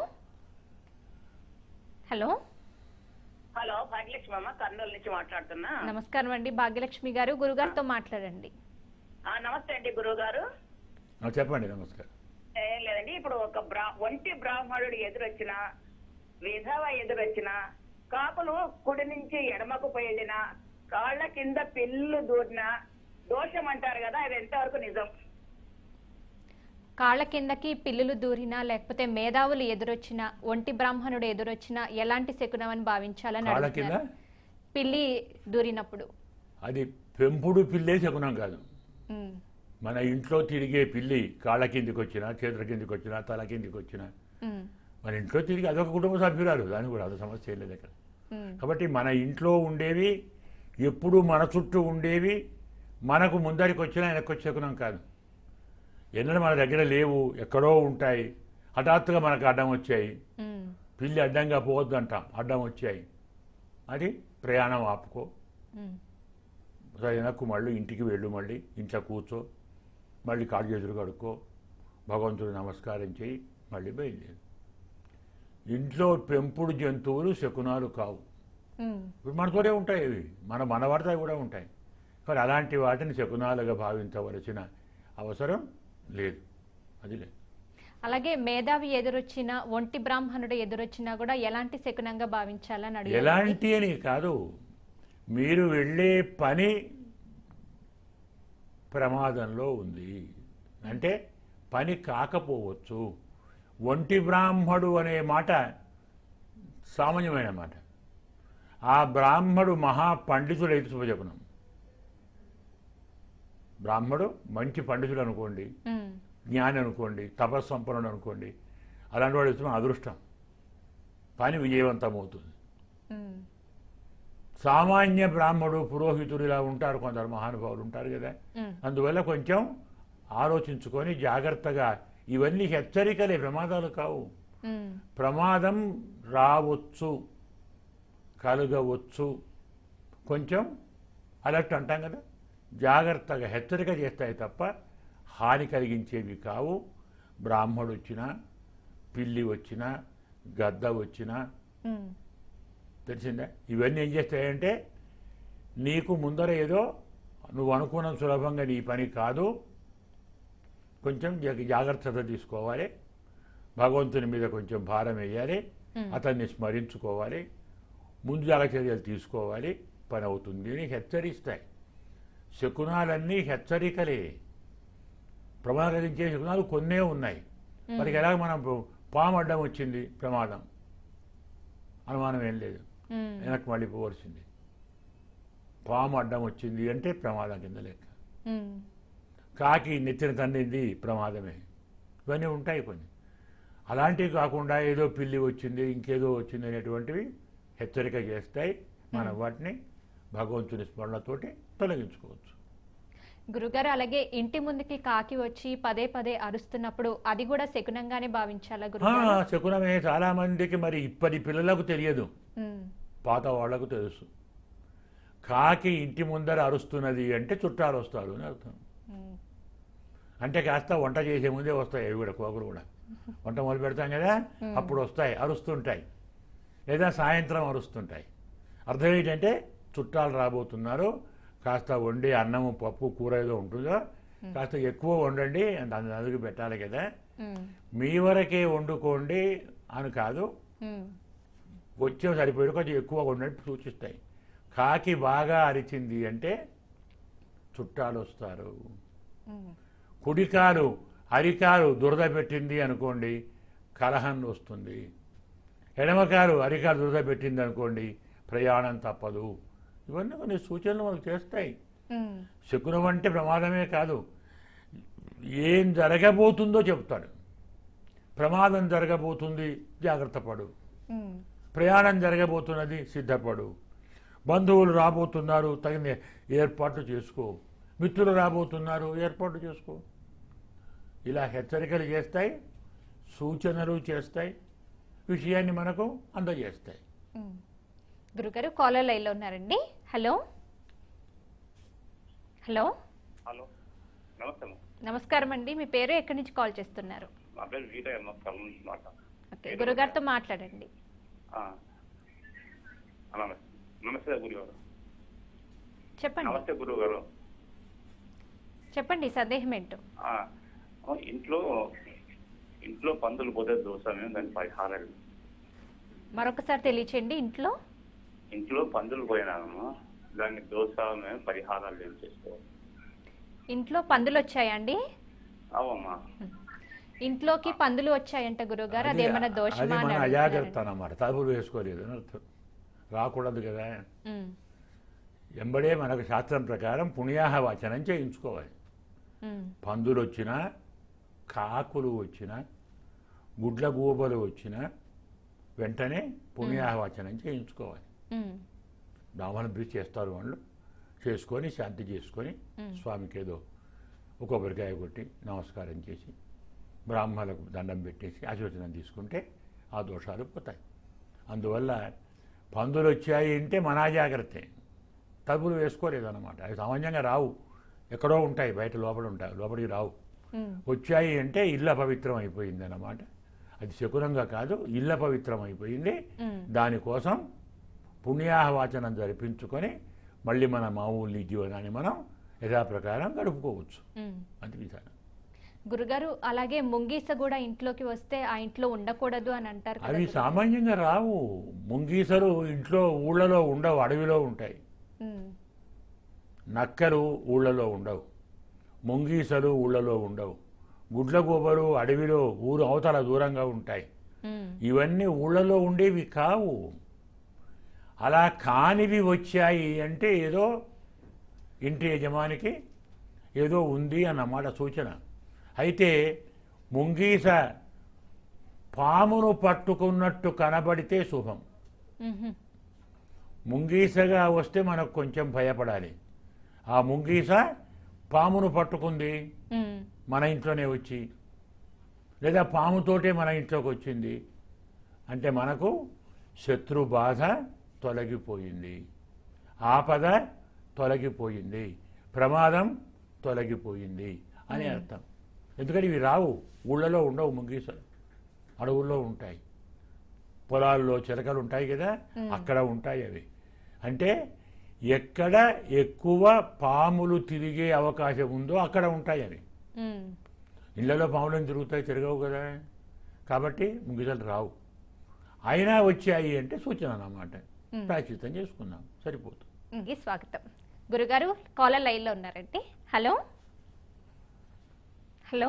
హలో హలో భాగ్యలక్ష్మి అమ్మ కర్నూలు నుంచి మాట్లాడుతున్నా నమస్కారం అండి భాగ్యలక్ష్మి గారు గురుగారితో మాట్లాడండి ఆ, నమస్తే అండి గురువు గారు ఆ, చెప్పండి నమస్కారం ఏం లేదండి ఇప్పుడు ఒక బ్రా ఒంటి బ్రాహ్మణుడు ఎదురొచ్చిన విధవ ఎదురొచ్చిన కాకులు కుడి నుంచి ఎడమకు పోయిన కాళ్ళ కింద పిల్లు దూరిన దోషం అంటారు కదా అది ఎంతవరకు నిజం కాళ్ళ కిందకి పిల్లులు దూరినా లేకపోతే మేధావులు ఎదురొచ్చినా ఒంటి బ్రాహ్మణుడు ఎదురొచ్చినా ఎలాంటి శకునం అని భావించాలని కాళ్ళ కింద అడుగుతున్నారు పిల్లి దూరినప్పుడు అది పెంపుడు పిల్లే శకునం కాదు ఉమ్, మన ఇంట్లో తిరిగే పిల్లి కాళ్ళ కిందికి వచ్చినా చేతుల కిందికి వచ్చినా తల కిందికి వచ్చినా ఉమ్, మన ఇంట్లో తిరిగి అదొక కుటుంబ సభ్యురాలు దాని కూడా అదొక సమస్య ఏం లేదు అక్కడ ఉమ్, కాబట్టి మన ఇంట్లో ఉండేవి ఎప్పుడు మన చుట్టూ ఉండేవి మనకు ముందరికి వచ్చినా వెనక్కి వచ్చే శకునం కాదు ఎన్నడూ మన దగ్గర లేవు ఎక్కడో ఉంటాయి హఠాత్తుగా మనకు అడ్డం వచ్చాయి ఉమ్, పిల్లి అడ్డంగా పోవద్దు అంటాం అడ్డం వచ్చాయి అది ప్రయాణం ఆపుకో ఉమ్, వెనక్కు మళ్ళీ ఇంటికి వెళ్ళు మళ్ళీ ఇంట్లో కూర్చో మళ్ళీ కాళ్ళు చేతులు కడుక్కో భగవంతుడు నమస్కారం చేయి మళ్ళీ బయలుదేరు ఇంట్లో పెంపుడు జంతువులు శకునాలు కావు ఉమ్, ఇప్పుడు మనతోనే ఉంటాయి ఇవి మన మనవాడితో కూడా ఉంటాయి కానీ అలాంటి వాటిని శకునాలుగా భావించవలసిన అవసరం లేదు అది లేదు అలాగే మేధావి ఎదురొచ్చిన ఒంటి బ్రాహ్మణుడు ఎదురొచ్చినా కూడా ఎలాంటి శకునంగా భావించాలని అడిగారు ఎలాంటి అని కాదు మీరు వెళ్ళే పని ప్రమాదంలో ఉంది అంటే పని కాకపోవచ్చు ఒంటి బ్రాహ్మడు అనే మాట సామాన్యమైన మాట ఆ బ్రాహ్మడు మహా పండితుడైతే శుభజపనం బ్రాహ్మడు మంచి పండితుడు అనుకోండి ఉమ్, జ్ఞాని అనుకోండి తపస్సంపన్నుడు అనుకోండి అలాంటి వాడు ఇస్తున్న అదృష్టం పని విజయవంతం అవుతుంది ఉమ్, సామాన్య బ్రాహ్మడు పురోహితుడు ఇలా ఉంటారు కొందరు మహానుభావులు ఉంటారు కదా ఉమ్, అందువల్ల కొంచెం ఆలోచించుకొని జాగ్రత్తగా ఇవన్నీ హెచ్చరికలే ప్రమాదాలు కావు ఉమ్, ప్రమాదం రావచ్చు కలగవచ్చు కొంచెం అలర్ట్ అంటాం కదా జాగ్రత్తగా హెచ్చరిక చేస్తాయి తప్ప హాని కలిగించేవి కావు బ్రాహ్మడు వచ్చినా పిల్లి వచ్చినా గద్ద వచ్చినా ఉమ్, తెలిసిందా ఇవన్నీ ఏం చేస్తాయంటే నీకు ముందర ఏదో నువ్వు అనుకున్న సులభంగా నీ పని కాదు కొంచెం జా- జాగ్రత్తత తీసుకోవాలి భగవంతుని మీద కొంచెం భారం వేయాలి అతన్ని స్మరించుకోవాలి ముందు జాగ్రత్త చర్యలు తీసుకోవాలి పని అవుతుంది అని హెచ్చరిస్తాయి శకునాలన్నీ హెచ్చరికలే ప్రమాదం కలిగించే శకునాలు కొన్నే ఉన్నాయి మనకి ఎలాగ మనం పాము అడ్డం వచ్చింది ప్రమాదం అనుమానం ఏం లేదు ఉమ్, వెనక్కి మళ్ళీ పోవలసింది పాము అడ్డం వచ్చింది అంటే ప్రమాదం కింద లెక్క ఉమ్, కాకి నెత్తిన తండింది ప్రమాదమే ఇవన్నీ ఉంటాయి కొన్ని అలాంటివి కాకుండా ఏదో పిల్లి వచ్చింది ఇంకేదో వచ్చింది అనేటువంటివి హెచ్చరిక చేస్తాయి మనం వాటిని భగవంతుని స్మరణతోటి తొలగించుకోవచ్చు గురుగారు అలాగే ఇంటి ముందుకి కాకి వచ్చి పదే పదే అరుస్తున్నప్పుడు అది కూడా శకునంగానే భావించాలా ఆ, గురుగారు శకునమే చాలా మందికి మరి ఇప్పటి పిల్లలకు తెలియదు ఉమ్, పాత వాళ్లకు తెలుసు కాకి ఇంటి ముందర అరుస్తున్నది అంటే చుట్టాలు వస్తారు అని అర్థం ఉమ్, అంటే కాస్త వంట చేసే ముందే వస్తాయి అవి కూడా కోకలు కూడా వంట మొదలు పెడతాం కదా అప్పుడు వస్తాయి అరుస్తుంటాయి లేదా సాయంత్రం అరుస్తుంటాయి అర్థం ఏంటంటే చుట్టాలు రాబోతున్నారు కాస్త వండి అన్నము పప్పు కూర ఏదో ఉంటుందో కాస్త ఎక్కువ వండండి అంత అందుకు పెట్టాలి కదా ఉమ్, మీ వరకే వండుకోండి అని కాదు ఉమ్, వచ్చే సరిపోయి కొంచెం ఎక్కువ ఉన్నట్టు సూచిస్తాయి కాకి బాగా అరిచింది అంటే చుట్టాలు వస్తారు ఉమ్, కుడికాలు అరికాలు దురద పెట్టింది అనుకోండి కలహం వస్తుంది ఎడమకాలు అరికాలు దురద పెట్టింది అనుకోండి ప్రయాణం తప్పదు ఇవన్నీ కొన్ని సూచనలు మనకు చేస్తాయి ఉమ్, శకునం అంటే ప్రమాదమే కాదు ఏం జరగబోతుందో చెప్తాడు ప్రమాదం జరగబోతుంది జాగ్రత్త పడు ఉమ్, ప్రయాణం జరగబోతున్నది సిద్ధపడు బంధువులు రాబోతున్నారు తగిన ఏర్పాట్లు చేసుకో మిత్రులు రాబోతున్నారు ఏర్పాట్లు చేసుకో ఇలా హెచ్చరికలు చేస్తాయి సూచనలు చేస్తాయి విషయాన్ని మనకు అందజేస్తాయి ఉమ్. గురుగారు కాలర్ లైన్లో ఉన్నారండి హలో హలో హలో నమస్తే అమ్మ. నమస్కారం అండి మీ పేరు ఎక్కడి నుంచి కాల్ చేస్తున్నారు నా పేరు వీరయ్య అమ్మ కర్నూలు నుంచి మాట ఓకే గురుగారితో మాట్లాడండి ఆ. ఆ, నమస్తే నమస్తే గురుగారు చెప్పండి నమస్తే గురువు గారు చెప్పండి సందేహం ఏంటో ఆ, ఆ, ఇంట్లో ఇంట్లో పందులు పోతే దోశ మేము దాని పరిహారాలు మరొకసారి తెలియచేయండి ఇంట్లో ఇంట్లో పందులు పోయినాము దానికి దోశ మేము పరిహారాలు ఏం చేసుకోవాలి ఇంట్లో పందులు వచ్చాయండి అవమ్మా ఇంట్లోకి పందులు వచ్చాయంట గురుగారు అది- అదేమన్నా అది దోషమా అని మన అడుగుతున్నారండి. అజాగ్రత్త అన్నమాట తలుపులు వేసుకోలేదు అని అర్థం రాకూడదు కదా ఉమ్, ఎంబడే మనకు శాస్త్రం ప్రకారం పుణ్యాహ వాచనం చేయించుకోవాలి ఉమ్, పందులు వచ్చినా కాకులు వచ్చినా గుడ్ల గూబలు వచ్చినా వెంటనే పుణ్యాహవాచనం చేయించుకోవాలి ఉమ్, బ్రాహ్మణ బ్రీచ్ చేస్తారు వాళ్ళు చేసుకొని శాంతి చేసుకొని మ్. స్వామికి ఏదో ఒక కొబ్బరికాయ కొట్టి నమస్కారం చేసి బ్రాహ్మణులకు దండం పెట్టేసి ఆశీర్వచనం తీసుకుంటే ఆ దోషాలు పోతాయి అందువల్ల పందులు వచ్చాయి అంటే మన జాగ్రత్తే తలుపులు వేసుకోలేదన్నమాట అవి సామాన్యంగా రావు ఎక్కడో ఉంటాయి బయట లోపల ఉంటాయి లోపలికి రావు ఉమ్, వచ్చాయి అంటే ఇళ్ళ పవిత్రం అయిపోయింది అన్నమాట అది శకునంగా కాదు ఇళ్ళ పవిత్రం అయిపోయింది ఉమ్. దానికోసం పుణ్యాహవాచనం జరిపించుకొని మళ్ళీ మన మామూలు జీవనాన్ని మనం యథాప్రకారం గడుపుకోవచ్చు ఉమ్. అది విధానం గురుగారు అలాగే ముంగీస కూడా ఇంట్లోకి వస్తే ఆ ఇంట్లో ఉండకూడదు అని అంటారు కదా అవి గురుగారు. సామాన్యంగా రావు ముంగీసలు ఇంట్లో ఊళ్ళలో ఉండవు అడవిలో ఉంటాయి ఉమ్, నక్కలు ఊళ్ళలో ఉండవు ముంగీసలు ఊళ్ళలో ఉండవు గుడ్ల గోబరు అడవిలో ఊరు అవతల దూరంగా ఉంటాయి ఉమ్, ఇవన్నీ ఊళ్ళలో ఉండేవి కావు అలా కానివి వచ్చాయి అంటే ఏదో ఇంటి యజమానికి ఏదో ఉంది అన్నమాట సూచన అయితే ముంగీస పామును పట్టుకున్నట్టు కనబడితే శుభం ఉహు, ముంగీసగా వస్తే మనకు కొంచెం భయపడాలి ఆ ముంగీస పామును పట్టుకుంది ఉమ్, మన ఇంట్లోనే వచ్చి లేదా పాముతోటే మన ఇంట్లోకి వచ్చింది అంటే మనకు శత్రు బాధ తొలగిపోయింది ఆపద తొలగిపోయింది ప్రమాదం తొలగిపోయింది అని అర్థం ఎందుకంటే ఇవి రావు ఊళ్ళలో ఉండవు ముంగీసలు అడవుల్లో ఉంటాయి పొలాల్లో చిలకలు ఉంటాయి కదా అక్కడ ఉంటాయి అవి అంటే ఎక్కడ ఎక్కువ పాములు తిరిగే అవకాశం ఉందో అక్కడ ఉంటాయి అవి ఉమ్, ఇళ్లలో పాములను తిరుగుతాయి తిరగవు కదా కాబట్టి ముంగిసలు రావు అయినా వచ్చాయి అంటే సూచన అన్నమాట మ్. ప్రాచితం చేసుకుందాం సరిపోతుంది ఇంకి స్వాగతం గురుగారు కాలర్ లైన్లో ఉన్నారండి హలో హలో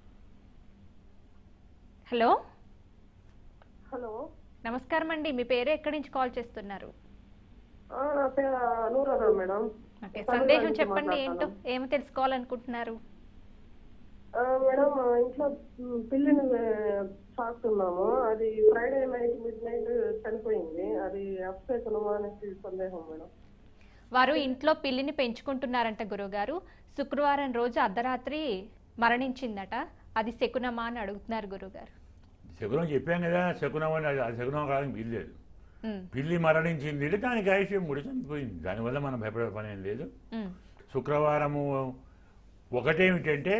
హలో హలో నమస్కారం అండి మీ పేరు ఎక్కడి నుంచి కాల్ చేస్తున్నారు ఆ, నా పేరు అనురాధ మేడం ఓకే తమిళనాడు సందేహం నుంచి చెప్పండి ఏంటో మాట్లాడుతున్నాను. ఏమి తెలుసుకోవాలనుకుంటున్నారు ఆ, మేడం మా ఇంట్లో మ్, పిల్లిని ఆ, సాకుతున్నాము అది ఫ్రైడే నైట్ మిడ్ నైట్ చనిపోయింది అది అప్సేతనమా అనేసి సందేహం మేడం వారు ఇంట్లో పిల్లిని పెంచుకుంటున్నారంట గురుగారు శుక్రవారం రోజు అర్ధరాత్రి మరణించిందట అది శకునమా అని అడుగుతున్నారు గురుగారు శకునం చెప్పాం కదా శకునం అని అది శకునం కాదని వీల్లేదు ఉమ్, పిల్లి మరణించింది అంటే దానికి ఆయుష్యం ముడి చనిపోయింది దానివల్ల మనం భయపడే పని ఏం లేదు ఉమ్, శుక్రవారము ఒకటేమిటంటే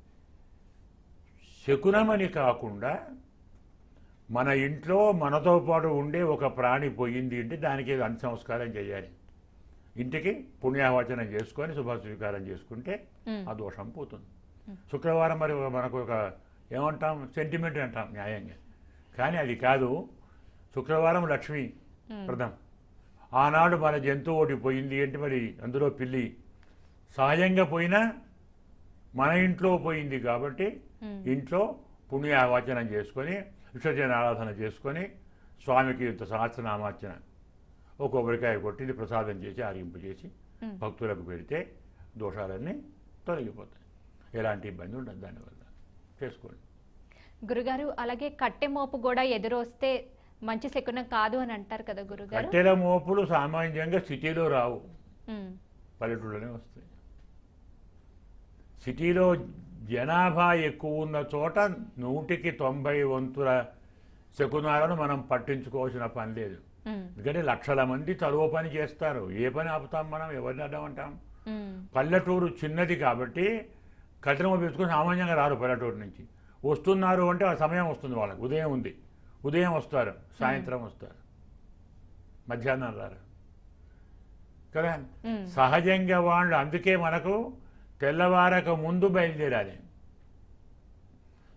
శకునమని కాకుండా మన ఇంట్లో మనతో పాటు ఉండే ఒక ప్రాణి పోయింది అంటే దానికి ఏదో అంత సంస్కారం చేయాలి ఇంటికి పుణ్యావచనం చేసుకొని శుభ స్వీకారం చేసుకుంటే ఉమ్, ఆ దోషం పోతుంది శుక్రవారం మరి మనకు ఒక ఏమంటాం సెంటిమెంట్ అంటాం న్యాయంగా కానీ అది కాదు శుక్రవారం లక్ష్మి ప్రథం ఆనాడు మన జంతువు ఒకటి పోయింది అంటే మరి అందులో పిల్లి సహజంగా పోయినా మన ఇంట్లో పోయింది కాబట్టి ఉమ్, ఇంట్లో పుణ్యావాచనం చేసుకొని విసర్జన ఆరాధన చేసుకొని స్వామికి ఇంత సహస్రనామార్చన ఒక కొబ్బరికాయ కొట్టి ప్రసాదం చేసి ఆరింపు చేసి ఉమ్. భక్తులకు పెడితే దోషాలన్నీ తొలగిపోతాయి ఎలాంటి ఇబ్బంది ఉండదు దానివల్ల చేసుకోండి గురుగారు అలాగే కట్టె మోపు కూడా ఎదురొస్తే మంచి శకునం కాదు అని అంటారు కదా గురుగారు కట్టెల మోపులు సామాన్యంగా సిటీలో రావు ఉమ్, పల్లెటూళ్ళనే వస్తాయి సిటీలో జనాభా ఎక్కువ ఉన్న చోట నూటికి తొంభై వంతుల శకునాలను మనం పట్టించుకోవాల్సిన పని లేదు ఉమ్, ఎందుకంటే లక్షల మంది చదువు పని చేస్తారు ఏ పని ఆపుతాం మనం ఎవరిని అడ్డమంటాం ఉమ్, పల్లెటూరు చిన్నది కాబట్టి కఠినం పెట్టుకుని సామాన్యంగా రారు పల్లెటూరు నుంచి వస్తున్నారు అంటే ఆ సమయం వస్తుంది వాళ్ళకి ఉదయం ఉంది ఉదయం వస్తారు సాయంత్రం వస్తారు మధ్యాహ్నం రారు కదా ఉమ్, సహజంగా వాళ్ళు అందుకే మనకు తెల్లవారక ముందు బయలుదేరాలి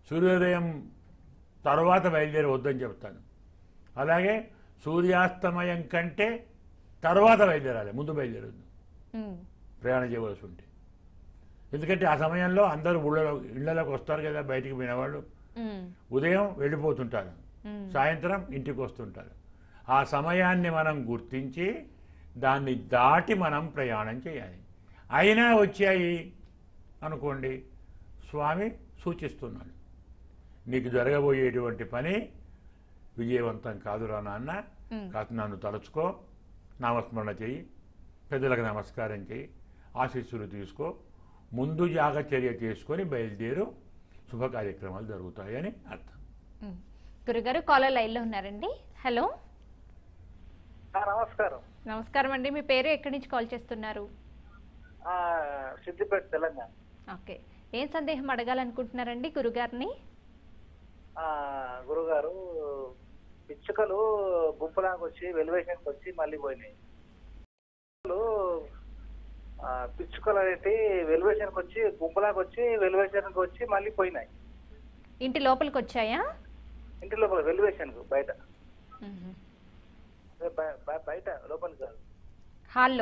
సూర్యోదయం తర్వాత బయలుదేరి వద్దని చెప్తాను అలాగే సూర్యాస్తమయం కంటే తర్వాత బయలుదేరాలి ముందు బయలుదేరొద్దు ఉమ్, ప్రయాణం చేయవలసి ఉంటే ఎందుకంటే ఆ సమయంలో అందరూ ఊళ్ళలో ఇళ్లలోకి వస్తారు కదా బయటికి పోయిన వాళ్ళు ఉమ్, ఉదయం వెళ్ళిపోతుంటారు ఉమ్, సాయంత్రం ఇంటికి వస్తుంటారు ఆ సమయాన్ని మనం గుర్తించి దాన్ని దాటి మనం ప్రయాణం చేయాలి అయినా వచ్చాయి అనుకోండి స్వామి సూచిస్తున్నాడు నీకు జరగబోయేటువంటి పని విజయవంతం కాదురా నాన్న ఉమ్. కాస్త నన్ను తలుచుకో నామస్మరణ చెయ్యి పెద్దలకు నమస్కారం చెయ్యి ఆశీస్సులు తీసుకో ముందు జాగచర్య చేసుకొని బయలుదేరు శుభ కార్యక్రమాలు జరుగుతాయని అర్థం ఉమ్. గురుగారు కాలర్ లైన్లో ఉన్నారండి హలో ఆ, నమస్కారం నమస్కారం అండి మీ పేరు ఎక్కడి నుంచి కాల్ చేస్తున్నారు ఆ, సిద్దిపేట తెలంగాణ ఓకే ఏం సందేహం అడగాలనుకుంటున్నారండి గురుగారిని ఆ, గురుగారు పిచ్చుకలు గుంపులాగా వచ్చి వెలివేషన్కి వచ్చి మళ్ళీ పోయినాయి పిచ్చుకలు, ఆ, పిచ్చుకలు అయితే వెలివేషన్కి వచ్చి గుంపులాగా వచ్చి వెలివేషన్కి వచ్చి మళ్ళీ పోయినాయి ఇంటి లోపలికి వచ్చాయా ఇంటి లోపల వెలివేషన్కు బయట ఉహు. అదే బయ- బయ- బయట లోపలికి కాదు హాల్లో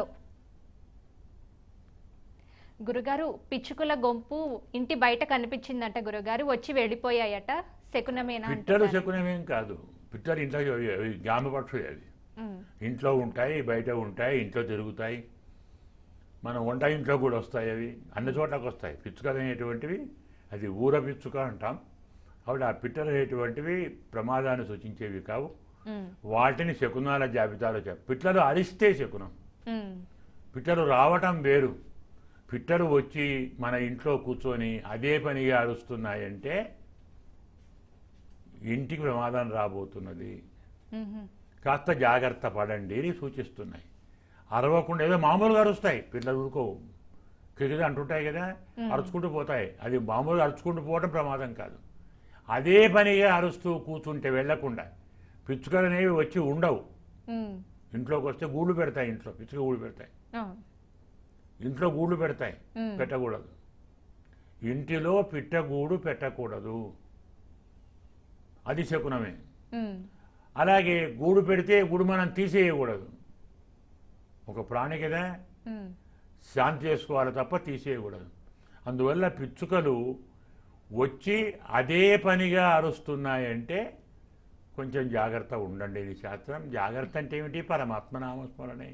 గురుగారు పిచ్చుకల గొంపు ఇంటి బయట కనిపించిందట గురుగారు వచ్చి వెళ్ళిపోయాయట శకునమేనా పిట్టలు అంటున్నారు. శకునమేం కాదు పిట్టలు ఇంట్లో అవి- అవి గ్రామ పక్షులు అవి ఉమ్, ఇంట్లో ఉంటాయి బయట ఉంటాయి ఇంట్లో తిరుగుతాయి మన వంట ఇంట్లో కూడా వస్తాయి అవి అన్ని చోట్లకు వస్తాయి పిచ్చుకలు అనేటువంటివి అది ఊర పిచ్చుక అంటాం కాబట్టి ఆ పిట్టలు అనేటువంటివి ప్రమాదాన్ని సూచించేవి కావు ఉమ్, వాటిని శకునాల జాబితాలో చెప్ప పిట్టలు అరిస్తే శకునం ఉమ్, పిట్టలు రావటం వేరు పిట్టలు వచ్చి మన ఇంట్లో కూర్చొని అదే పనిగా అరుస్తున్నాయంటే ఇంటికి ప్రమాదం రాబోతున్నది ఉహు, కాస్త జాగ్రత్త పడండి అని సూచిస్తున్నాయి అరవకుండా ఏదో మామూలుగా అరుస్తాయి పిల్లలు ఊరుకో క్రికెట్ అంటుంటాయి కదా అరుచుకుంటూ పోతాయి అది మామూలుగా అరుచుకుంటూ పోవడం ప్రమాదం కాదు అదే పనిగా అరుస్తూ కూర్చుంటే వెళ్లకుండా పిచ్చుకలు అనేవి వచ్చి ఉండవు ఉమ్, ఇంట్లోకి వస్తే గూళ్ళు పెడతాయి ఇంట్లో పిచ్చుక గూళ్ళు పెడతాయి ఆ, ఇంట్లో గూళ్ళు పెడతాయి మ్. పెట్టకూడదు ఇంటిలో పిట్టగూడు పెట్టకూడదు అది శకునమే ఉమ్, అలాగే గూడు పెడితే గూడు మనం తీసేయకూడదు ఒక ప్రాణి కదా ఉమ్, శాంతి చేసుకోవాలి తప్ప తీసేయకూడదు అందువల్ల పిచ్చుకలు వచ్చి అదే పనిగా అరుస్తున్నాయంటే కొంచెం జాగ్రత్త ఉండండి ఇది శాస్త్రం జాగ్రత్త అంటే ఏమిటి పరమాత్మ నామస్మరణే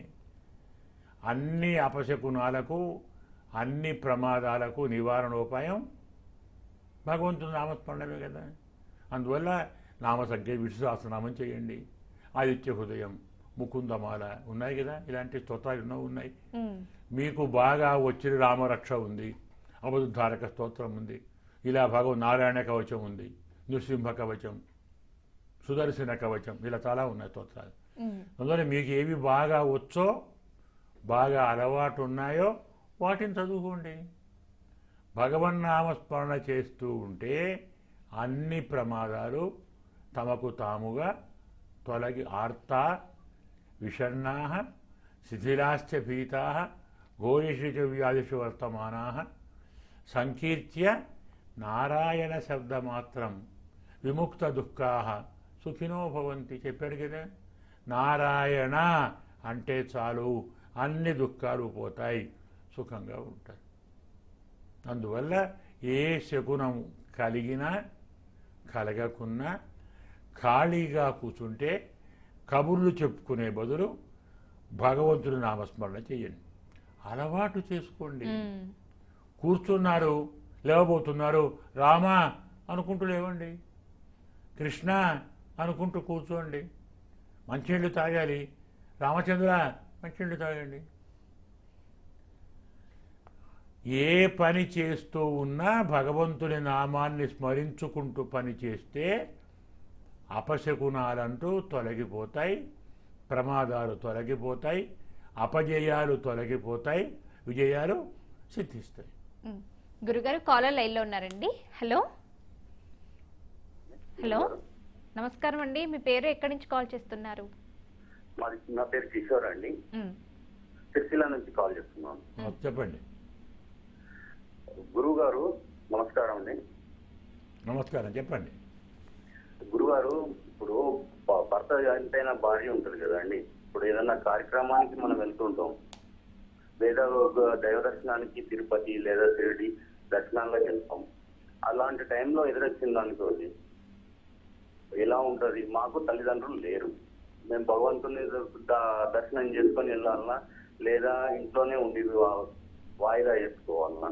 అన్ని అపశకునాలకు అన్ని ప్రమాదాలకు నివారణోపాయం భగవంతుని నామస్మరణమే కదా అందువల్ల నామ సంఖ్య విశ్వాసనామం చేయండి ఆదిత్య హృదయం ముకుందమాల ఉన్నాయి కదా ఇలాంటి స్తోత్రాలు ఎన్నో ఉన్నాయి ఉమ్, మీకు బాగా వచ్చిన రామరక్ష ఉంది అవధుద్ధారక స్తోత్రం ఉంది ఇలా భగవ నారాయణ కవచం ఉంది నృసింహ కవచం సుదర్శన కవచం ఇలా చాలా ఉన్నాయి స్తోత్రాలు ఉమ్, అందువల్ల మీకు ఏవి బాగా వచ్చో బాగా అలవాటు ఉన్నాయో వాటిని చదువుకోండి భగవన్నామస్మరణ చేస్తూ ఉంటే అన్ని ప్రమాదాలు తమకు తాముగా తొలగి ఆర్త విషణ్ణా శిథిలాశ్చ భీతా ఘోరిషు వ్యాధిషు వర్తమానా సంకీర్త్య నారాయణ శబ్దమాత్రం విముక్త దుఃఖా సుఖినో భవంతి చెప్పాడు కదా నారాయణ అంటే చాలు అన్ని దుఃఖాలు పోతాయి సుఖంగా ఉంటారు అందువల్ల ఏ శకునం కలిగినా కలగకున్నా ఖాళీగా కూర్చుంటే కబుర్లు చెప్పుకునే బదులు భగవంతుడి నామస్మరణ చేయండి అలవాటు చేసుకోండి ఉమ్, కూర్చున్నారు లేవబోతున్నారు రామా అనుకుంటూ లేవండి కృష్ణ అనుకుంటూ కూర్చోండి మంచినీళ్ళు తాగాలి రామచంద్ర మంచినీళ్ళు తాగండి ఏ పని చేస్తూ ఉన్నా భగవంతుని నామాన్ని స్మరించుకుంటూ పని చేస్తే అపశకునాలంటూ తొలగిపోతాయి ప్రమాదాలు తొలగిపోతాయి అపజయాలు తొలగిపోతాయి విజయాలు సిద్ధిస్తాయి ఉమ్. గురుగారు కాలర్ లైన్లో ఉన్నారండి హలో హలో నమస్కారం అండి మీ పేరు ఎక్కడి నుంచి కాల్ చేస్తున్నారు మాది నా పేరు కిషోర్ అండి ఉమ్, సిరిసిల్ల నుంచి కాల్ చేస్తున్నాను చెప్పండి గురువు గారు నమస్కారం అండి నమస్కారం చెప్పండి గురుగారు ఇప్పుడు భ- భర్త చనిపోయిన భార్య ఉంటుంది కదండి ఇప్పుడు ఏదైనా కార్యక్రమానికి మనం వెళ్తుంటాం లేదా ఒక దైవ దర్శనానికి తిరుపతి లేదా షిరిడి దర్శనాలకు వెళ్తాం అలాంటి టైంలో ఎదురొచ్చింది అనుకోండి ఎలా ఉంటది మాకు తల్లిదండ్రులు లేరు మేము భగవంతుని ద- దర్శనం చేసుకొని వెళ్ళాలన్నా లేదా ఇంట్లోనే ఉండి వా- వాయిదా చేసుకోవాలన్నా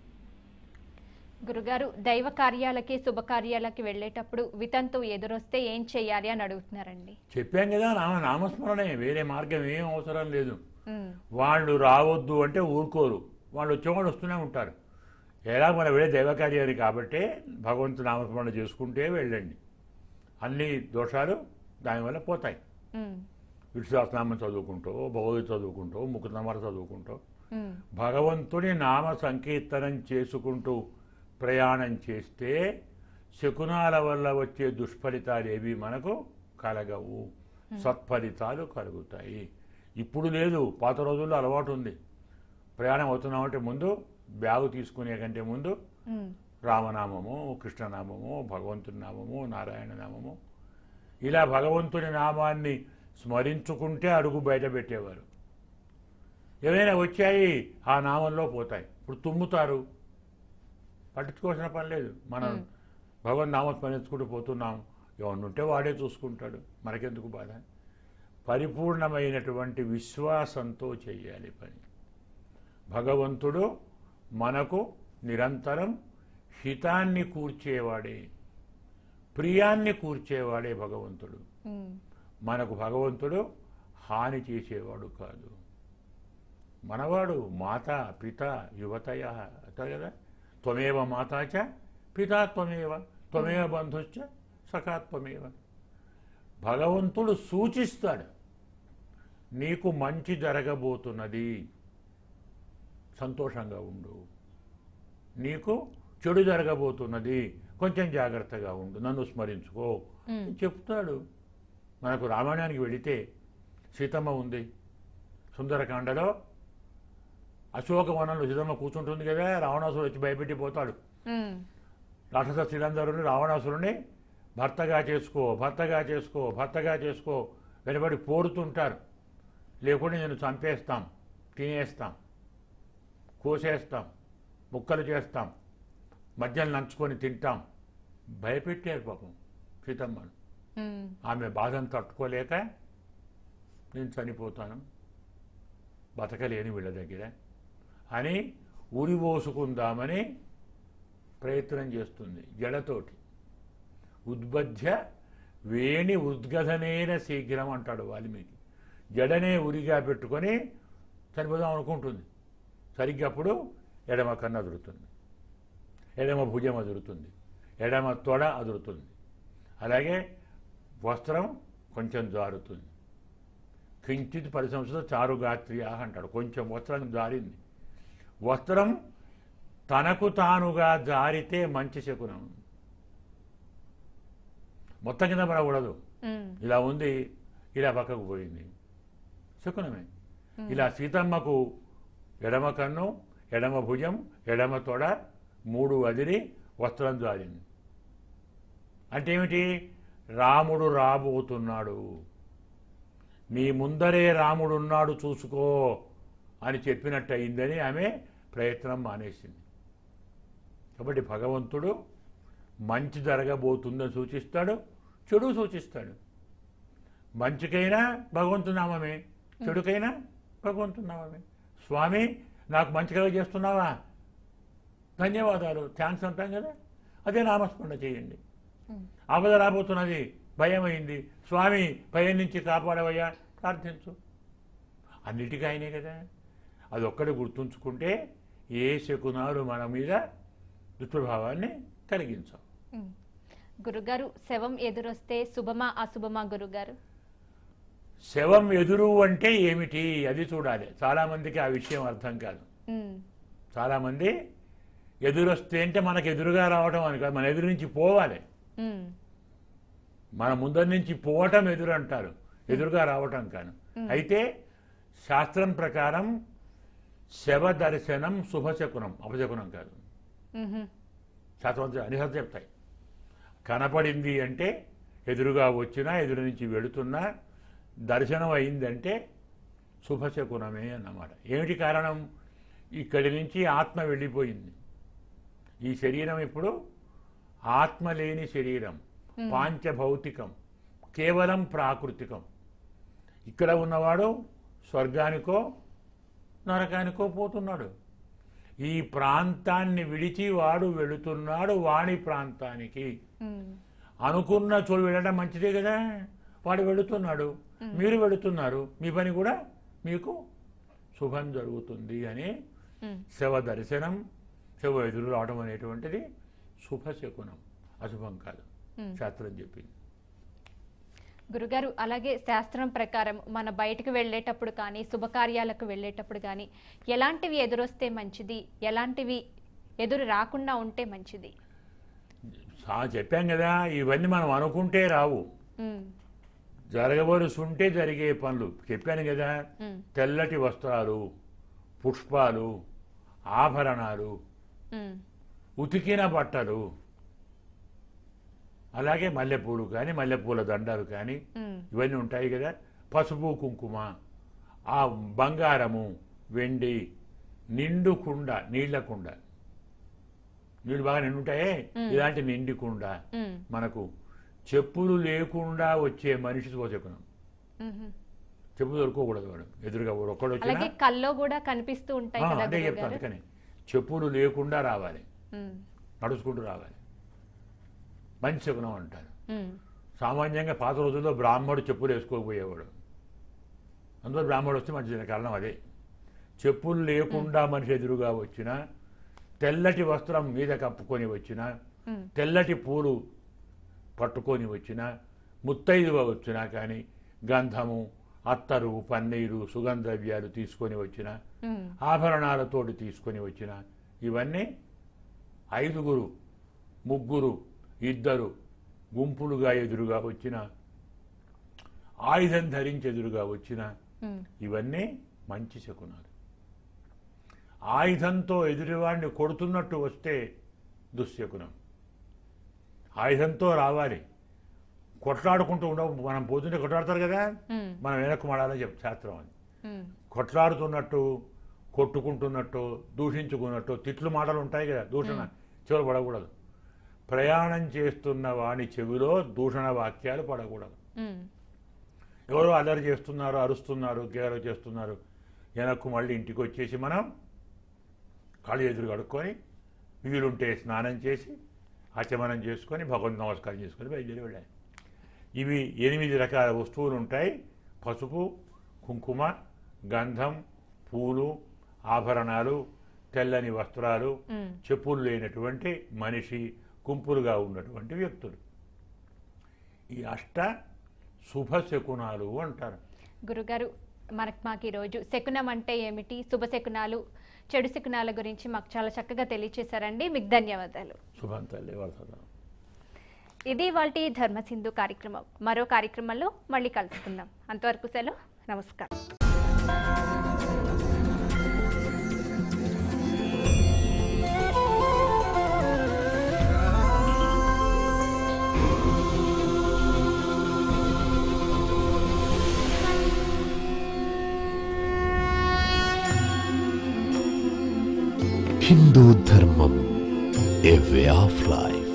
గురుగారు దైవ కార్యాలకి శుభకార్యాలకి వెళ్ళేటప్పుడు వితంతు ఎదురొస్తే ఏం చెయ్యాలి అని అడుగుతున్నారండి చెప్పాం కదా నామ నామస్మరణే వేరే మార్గం ఏం అవసరం లేదు ఉమ్, వాళ్ళు రావద్దు అంటే ఊరుకోరు వాళ్ళు వచ్చేవాళ్ళు వస్తూనే ఉంటారు ఎలా మనం వెళ్ళే దైవకార్యాన్ని కాబట్టి భగవంతు నామస్మరణ చేసుకుంటే వెళ్ళండి అన్ని దోషాలు దానివల్ల పోతాయి ఉమ్, విశ్వాసనామం చదువుకుంటూ భగవద్గీత చదువుకుంటూ ముఖనమర చదువుకుంటూ ఉమ్, భగవంతుని నామ సంకీర్తనం చేసుకుంటూ ప్రయాణం చేస్తే శకునాల వల్ల వచ్చే దుష్ఫలితాలు ఏవి మనకు కలగవు సత్ఫలితాలు కలుగుతాయి ఇప్పుడు లేదు పాత రోజుల్లో అలవాటు ఉంది ప్రయాణం అవుతున్నామంటే ముందు బ్యాగు తీసుకునే కంటే ముందు ఉమ్, రామనామము కృష్ణనామము భగవంతుని నామము నారాయణ నామము ఇలా భగవంతుని నామాన్ని స్మరించుకుంటే అడుగు బయట పెట్టేవారు ఏమైనా వచ్చాయి ఆ నామంలో పోతాయి ఇప్పుడు తుమ్ముతారు పట్టించుకోవాల్సిన పని లేదు మనం భగవన్ నామం స్మరించుకుంటూ పోతున్నాం ఎవరిని ఉంటే వాడే చూసుకుంటాడు మనకెందుకు బాధ పరిపూర్ణమైనటువంటి విశ్వాసంతో చేయాలి పని భగవంతుడు మనకు నిరంతరం హితాన్ని కూర్చేవాడే ప్రియాన్ని కూర్చేవాడే భగవంతుడు ఉమ్, మనకు భగవంతుడు హాని చేసేవాడు కాదు మనవాడు మాత పిత యువతయ అంతే కదా త్వమేవ మాతాచ పితా త్వమేవ త్వమేవ బంధుశ్చ సఖా త్వమేవ భగవంతుడు సూచిస్తాడు నీకు మంచి జరగబోతున్నది సంతోషంగా ఉండు నీకు చెడు జరగబోతున్నది కొంచెం జాగ్రత్తగా ఉండు నన్ను స్మరించుకో ఉమ్, చెప్తాడు మనకు రామాయణానికి వెళితే సీతమ్మ ఉంది సుందరకాండలో అశోకవనంలో సీతమ్మ కూర్చుంటుంది కదా రావణాసురుడు వచ్చి భయపెట్టిపోతాడు ఉమ్, రాక్షస శ్రీలందరుని రావణాసురుని భర్తగా చేసుకో భర్తగా చేసుకో భర్తగా చేసుకో వెనబడి పోరుతుంటారు లేకుంటే నేను చంపేస్తాం తినేస్తాం కోసేస్తాం ముక్కలు చేస్తాం మధ్యలో నంచుకొని తింటాం భయపెట్టారు పాపం సీతమ్మను ఉమ్, ఆమె బాధను తట్టుకోలేక నేను చనిపోతాను బతకలేని వీళ్ళ దగ్గర అని ఉరి పోసుకుందామని ప్రయత్నం చేస్తుంది జడతోటి ఉద్బధ్య వేణి ఉద్గధనైన శీఘ్రం అంటాడు వాల్మీకి జడనే ఉరిగా పెట్టుకొని చనిపోదాం అనుకుంటుంది సరిగ్గా అప్పుడు ఎడమ కన్ను అదురుతుంది ఎడమ భుజం అదురుతుంది ఎడమ తొడ అదురుతుంది అలాగే వస్త్రం కొంచెం జారుతుంది కించిత్ పరిశంసత చారుగాత్రియ అంటాడు కొంచెం వస్త్రం జారింది వస్త్రం తనకు తానుగా జారితే మంచి శకునం మొత్తం కింద పడకూడదు ఉమ్, ఇలా ఉంది ఇలా పక్కకు పోయింది శకునమే ఇలా సీతమ్మకు ఎడమ కన్ను ఎడమ భుజం ఎడమ తొడ మూడు వదిలి వస్త్రం జారింది అంటే ఏమిటి రాముడు రాబోతున్నాడు నీ ముందరే రాముడు ఉన్నాడు చూసుకో అని చెప్పినట్టు అయిందని ఆమె ప్రయత్నం మానేసింది కాబట్టి భగవంతుడు మంచి జరగబోతుందని సూచిస్తాడు చెడు సూచిస్తాడు మంచికైనా భగవంతు నామమే చెడుకైనా భగవంతు నామమే స్వామి నాకు మంచిగా చేస్తున్నావా ధన్యవాదాలు థ్యాంక్స్ అంటాం కదా అదే నామస్మరణ చేయండి ఉమ్, ఆపద రాబోతున్నది భయం అయింది స్వామి భయం నుంచి కాపాడవయ్యా ప్రార్థించు అన్నిటికీ ఆయనే కదా అది ఒక్కటి గుర్తుంచుకుంటే ఏ శకునాలు మన మీద దుష్ప్రభావాన్ని కలిగించాం ఉమ్. గురుగారు శవం ఎదురొస్తే శుభమా అశుభమా గురుగారు శవం ఎదురు అంటే ఏమిటి అది చూడాలి చాలామందికి ఆ విషయం అర్థం కాదు ఉమ్, చాలామంది ఎదురొస్తే అంటే మనకు ఎదురుగా రావడం అని కాదు మన ఎదురు నుంచి పోవాలి ఉమ్, మన ముందర నుంచి పోవటం ఎదురు అంటారు ఎదురుగా రావటం కాను అయితే శాస్త్రం ప్రకారం శవ దర్శనం శుభశకునం అపశకునం కాదు ఉహు, శాస్త్రం అన్ని చెప్తాయి కనపడింది అంటే ఎదురుగా వచ్చినా ఎదురు నుంచి వెళుతున్నా దర్శనం అయిందంటే శుభశకునమే అన్నమాట ఏమిటి కారణం ఇక్కడి నుంచి ఆత్మ వెళ్ళిపోయింది ఈ శరీరం ఇప్పుడు ఆత్మ లేని శరీరం పాంచభౌతికం కేవలం ప్రాకృతికం ఇక్కడ ఉన్నవాడు స్వర్గానికో నరకానికో పోతున్నాడు ఈ ప్రాంతాన్ని విడిచి వాడు వెళుతున్నాడు వాణి ప్రాంతానికి ఉమ్, అనుకున్న చోటు వెళ్ళడం మంచిదే కదా వాడు వెళుతున్నాడు మీరు వెళుతున్నారు మీ పని కూడా మీకు శుభం జరుగుతుంది అని ఉమ్. శవ దర్శనం శవ ఎదురు రావడం అనేటువంటిది శుభశకునం అశుభం కాదు ఉమ్. శాస్త్రం చెప్పింది గురుగారు అలాగే శాస్త్రం ప్రకారం మన బయటకు వెళ్ళేటప్పుడు కానీ శుభకార్యాలకు వెళ్ళేటప్పుడు కానీ ఎలాంటివి ఎదురొస్తే మంచిది ఎలాంటివి ఎదురు రాకుండా ఉంటే మంచిది సా- చెప్పాం కదా ఇవన్నీ మనం అనుకుంటే రావు ఉమ్, జరగవలసి ఉంటే జరిగే పనులు చెప్పాను కదా ఉమ్, తెల్లటి వస్త్రాలు పుష్పాలు ఆభరణాలు ఉమ్, ఉతికిన బట్టలు అలాగే మల్లెపూలు కానీ మల్లెపూల దండలు కానీ ఉమ్, ఇవన్నీ ఉంటాయి కదా పసుపు కుంకుమ ఆ బంగారము వెండి నిండు కుండ నీళ్ల కుండ నీళ్ళు బాగా నిండుంటాయే ఇలాంటి నిండి కుండ ఉమ్, మనకు చెప్పులు లేకుండా వచ్చే మనిషి శుభశకునం ఉమ్. చెప్పు దొరకకూడదు వాడు ఎదురుగా వాడు ఒక్కడు వచ్చినా అలాగే కల్లో కూడా కనిపిస్తూ ఉంటాయి ఆ, కదా అదే చెప్తాను గురుగారు అందుకని చెప్పులు లేకుండా రావాలి ఉమ్, నడుచుకుంటూ రావాలి మంచి శకునం అంటారు ఉమ్, సామాన్యంగా పాత రోజుల్లో బ్రాహ్మడు చెప్పులు వేసుకోకపోయేవాడు అందులో బ్రాహ్మడు వస్తే మంచిది కారణం అదే చెప్పులు లేకుండా మనిషి ఎదురుగా వచ్చిన తెల్లటి వస్త్రం మీద కప్పుకొని వచ్చిన ఉమ్, తెల్లటి పూలు పట్టుకొని వచ్చిన ముత్తైదుగా వచ్చినా కానీ గంధము అత్తరు పన్నీరు సుగంధవ్యాలు తీసుకొని వచ్చిన ఉమ్, ఆభరణాలతోటి తీసుకొని వచ్చిన ఇవన్నీ ఐదుగురు ముగ్గురు ఇద్దరు గుంపులుగా ఎదురుగా వచ్చిన ఆయుధం ధరించి ఎదురుగా వచ్చిన ఉమ్, ఇవన్నీ మంచి శకునాలు ఆయుధంతో ఎదురువాడిని కొడుతున్నట్టు వస్తే దుశ్శకునం ఆయుధంతో రావాలి కొట్లాడుకుంటూ ఉండవు మనం పోతుంటే కొట్లాడతారు కదా ఉమ్, మనం వెనక్కు మడాలని చెప్ శాస్త్రం అది ఉమ్, కొట్లాడుతున్నట్టు కొట్టుకుంటున్నట్టు దూషించుకున్నట్టు తిట్లు మాటలు ఉంటాయి కదా దూషణ చెవులు పడకూడదు ప్రయాణం చేస్తున్న వాని చెవిలో దూషణ వాక్యాలు పడకూడదు ఉమ్, ఎవరో అల్లరి చేస్తున్నారు అరుస్తున్నారు గేర చేస్తున్నారు వెనక్కు మళ్ళీ ఇంటికి వచ్చేసి మనం కాళ్ళు ఎదురు కడుక్కొని వీలుంటే స్నానం చేసి ఆచమనం చేసుకొని భగవంతు నమస్కారం చేసుకొని బయలుదేరి వెళ్ళాలి ఇవి ఎనిమిది రకాల వస్తువులు ఉంటాయి పసుపు కుంకుమ గంధం పూలు ఆభరణాలు తెల్లని వస్త్రాలు ఉమ్. చెప్పులు లేనటువంటి మనిషి గుంపులుగా ఉన్నటువంటి వ్యక్తులు ఈ అష్ట శుభ శకునాలు అంటారు గురుగారు మనకు మాకు ఈరోజు శకునం అంటే ఏమిటి శుభ శకునాలు చెడు శకునాల గురించి మాకు చాలా చక్కగా తెలియచేశారండి మీకు ధన్యవాదాలు శుభంతల్లే వరసదా ఇది వాటి ధర్మసింధు కార్యక్రమం మరో కార్యక్రమంలో మళ్ళీ కలుసుకుందాం అంతవరకు సెలవు నమస్కారం హిందూ ధర్మం ఏ వే ఆఫ్ లైఫ్